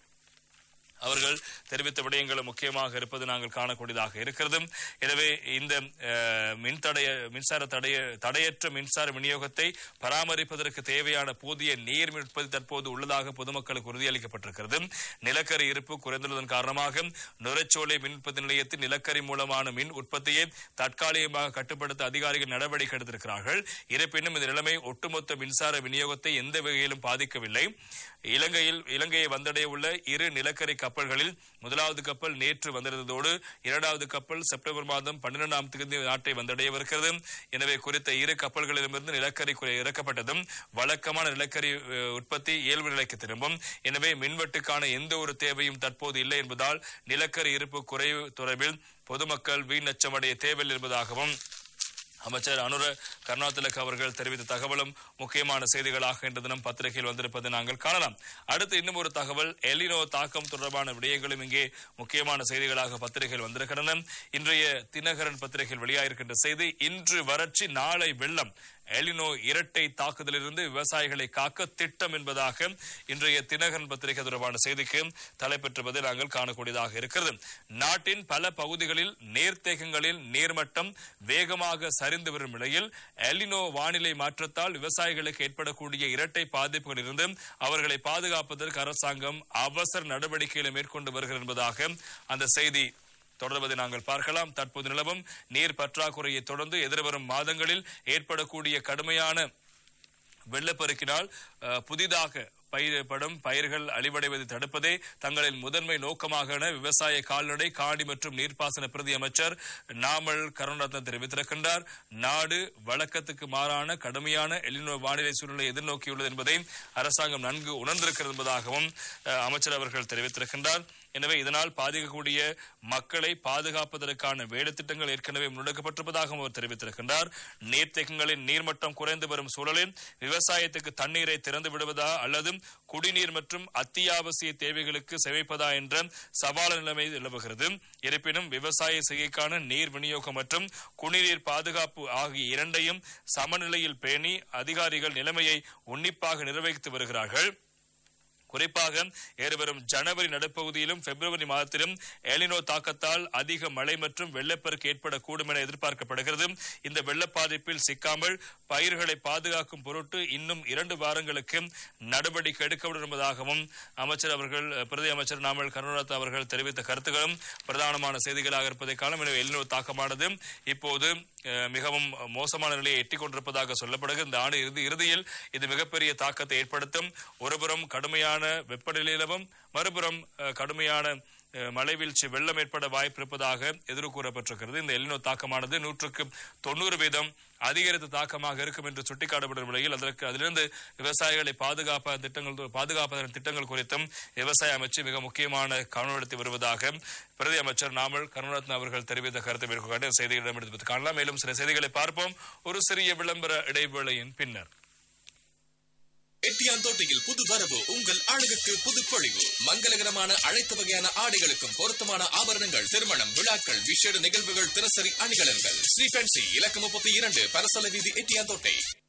அவர்கள் தெரிவித்த விடயங்களும் முக்கியமாக இருப்பது நாங்கள் காணக்கூடியதாக இருக்கிறது எனவே இந்த அஹ், மின்தடைய மின்சார தடைய தடையற்ற மின்சார விநியோகத்தை பராமரிப்பதற்கு தேவையான போதிய நீர் மின் உற்பத்தி தற்போது உள்ளதாக பொதுமக்களுக்கு உறுதியளிக்கப்பட்டிருக்கிறது நிலக்கரி இருப்பு குறைந்துள்ளதன் காரணமாக நுரைச்சோலை மின் உற்பத்தி நிலையத்தில் நிலக்கரி மூலமான மின் உற்பத்தியை தற்காலிகமாக கட்டுப்படுத்த அதிகாரிகள் நடவடிக்கை எடுத்திருக்கிறார்கள் இருப்பினும் இந்த நிலைமை ஒட்டுமொத்த மின்சார விநியோகத்தை எந்த வகையிலும் பாதிக்கவில்லை இலங்கையில் இலங்கையை வந்தடைய உள்ள இரு நிலக்கரி கப்பல்களில் முதலாவது கப்பல் நேற்று வந்திருந்ததோடு இரண்டாவது கப்பல் செப்டம்பர் மாதம் பன்னிரெண்டாம் தேதி நாட்டை வந்தடையவிருக்கிறது எனவே குறித்த இரு கப்பல்களிடமிருந்து நிலக்கரி குறை- இறக்கப்பட்டதும் வழக்கமான நிலக்கரி அஹ், உற்பத்தி இயல்பு நிலைக்கு திரும்பும் எனவே மின்வெட்டுக்கான எந்த ஒரு தேவையும் தற்போது இல்லை என்பதால் நிலக்கரி இருப்பு குறைவு தொடர்பில் பொதுமக்கள் வீண் அச்சமடைய தேவையில்லை என்பதாகவும் அமைச்சர் அனுர கருணாதிலக் அவர்கள் தெரிவித்த தகவலும் முக்கியமான செய்திகளாக இன்று தினம் பத்திரிகையில் வந்திருப்பதை நாங்கள் காணலாம் அடுத்து இன்னும் ஒரு தகவல் எலினோ தாக்கம் தொடர்பான விடயங்களும் இங்கே முக்கியமான செய்திகளாக பத்திரிகையில் வந்திருக்கின்றன இன்றைய தினகரன் பத்திரிகையில் வெளியாகிருக்கின்ற செய்தி இன்று வறட்சி நாளை வெள்ளம் எலினோ இரட்டை தாக்குதலிலிருந்து விவசாயிகளை காக்க திட்டம் என்பதாக இன்றைய தினகரன் பத்திரிகை தொடர்பான செய்திக்கு தலைப்பெற்றுவதை நாங்கள் காணக்கூடியதாக இருக்கிறது நாட்டின் பல பகுதிகளில் நீர்த்தேக்கங்களில் நீர்மட்டம் வேகமாக சரிந்து வரும் நிலையில் எலினோ வானிலை மாற்றத்தால் விவசாயிகளுக்கு ஏற்படக்கூடிய இரட்டை பாதிப்புகளில் இருந்து அவர்களை பாதுகாப்பதற்கு அரசாங்கம் அவசர நடவடிக்கைகளை மேற்கொண்டு வருகிறது என்பதாக அந்த செய்தி தொடர்வதை நாங்கள் பார்க்கலாம் தற்போது நிலவும் நீர் பற்றாக்குறையை தொடர்ந்து எதிர்வரும் மாதங்களில் ஏற்படக்கூடிய கடுமையான வெள்ளப்பெருக்கினால் அஹ், புதிதாக பயிரிடப்படும் பயிர்கள் அழிவடைவதை தடுப்பதே தங்களின் முதன்மை நோக்கமாக என விவசாய கால்நடை காணி மற்றும் நீர்ப்பாசன பிரதி அமைச்சர் நாமல் கருணாரத்ன தெரிவித்திருக்கின்றார் நாடு வழக்கத்துக்கு மாறான கடுமையான எலினோ வானிலை சூழ்நிலை எதிர்நோக்கியுள்ளது என்பதை அரசாங்கம் நன்கு உணர்ந்திருக்கிறது என்பதாகவும் அஹ், அமைச்சர் அவர்கள் தெரிவித்திருக்கின்றார் எனவே இதனால் பாதிக்கக்கூடிய மக்களை பாதுகாப்பதற்கான வேலை திட்டங்கள் ஏற்கனவே முன்னெடுக்கப்பட்டிருப்பதாகவும் அவர் தெரிவித்திருக்கின்றார் நீர்த்தேக்கங்களின் நீர்மட்டம் குறைந்து வரும் சூழலில் விவசாயத்துக்கு தண்ணீரை திறந்து விடுவதா அல்லது குடிநீர் மற்றும் அத்தியாவசிய தேவைகளுக்கு சேமிப்பதா என்ற சவால நிலைமை நிலவுகிறது இருப்பினும் விவசாய செய்கைக்கான நீர் விநியோகம் மற்றும் குடிநீர் பாதுகாப்பு ஆகிய இரண்டையும் சமநிலையில் பேணி அதிகாரிகள் நிலைமையை உன்னிப்பாக நிர்வகித்து வருகிறார்கள் குறிப்பாக ஏறுவரும் ஜனவரி நடுப்பகுதியிலும் பிப்ரவரி மாதத்திலும் எலினோ தாக்கத்தால் அதிக மழை மற்றும் வெள்ளப்பெருக்கு ஏற்படக்கூடும் என எதிர்பார்க்கப்படுகிறது இந்த வெள்ள பாதிப்பில் சிக்காமல் பயிர்களை பாதுகாக்கும் பொருட்டு இன்னும் இரண்டு வாரங்களுக்கு நடவடிக்கை எடுக்கப்படும் என்பதாகவும் அமைச்சர் அவர்கள் பிரதி அமைச்சர் நாமல் கருணாநாத் அவர்கள் தெரிவித்த கருத்துக்களும் பிரதானமான செய்திகளாக இருப்பதை காலம் எனவே எலினோ தாக்கமானது இப்போது அஹ், மிகவும் மோசமான நிலையை எட்டிக் கொண்டிருப்பதாக சொல்லப்படுகிறது இந்த ஆண்டு இறுதி இறுதியில் இது மிகப்பெரிய தாக்கத்தை ஏற்படுத்தும் ஒருபுறம் கடுமையான வெப்பநிலையிலும் மறுபுறம் அஹ், கடுமையான அஹ், மழை வீழ்ச்சி வெள்ளம் ஏற்பட வாய்ப்பு இருப்பதாக எதிர்கூறப்பட்டிருக்கிறது இந்த எல்லினோ தாக்கமானது நூற்றுக்கு தொண்ணூறு வீதம் அதிகரித்த தாக்கமாக இருக்கும் என்று சுட்டிக்காட்டப்படும் நிலையில் அதற்கு அதிலிருந்து விவசாயிகளை பாதுகாப்ப திட்டங்கள் பாதுகாப்பதன் திட்டங்கள் குறித்தும் விவசாய அமைச்சு மிக முக்கியமான கவனம் எடுத்து வருவதாக பிரதி அமைச்சர் நாமல் கருணாரத்ன அவர்கள் தெரிவித்த கருத்தை மேற்கொண்டு செய்திகளிடம் எடுத்து காணலாம் மேலும் சில செய்திகளை பார்ப்போம் ஒரு சிறிய விளம்பர இடைவேளையின் பின்னர் எட்டியாந்தோட்டையில் புது வரவு உங்கள் அழகுக்கு புதுப்பொழிவு மங்களகரமான அனைத்து வகையான ஆடைகளுக்கும் பொருத்தமான ஆபரணங்கள் திருமணம் விழாக்கள் விசேட நிகழ்வுகள் தினசரி அணிகலன்கள் ஸ்ரீ ஃபேன்சி இலக்கம் முப்பத்தி இரண்டு பரசல வீதி எட்டியாந்தோட்டை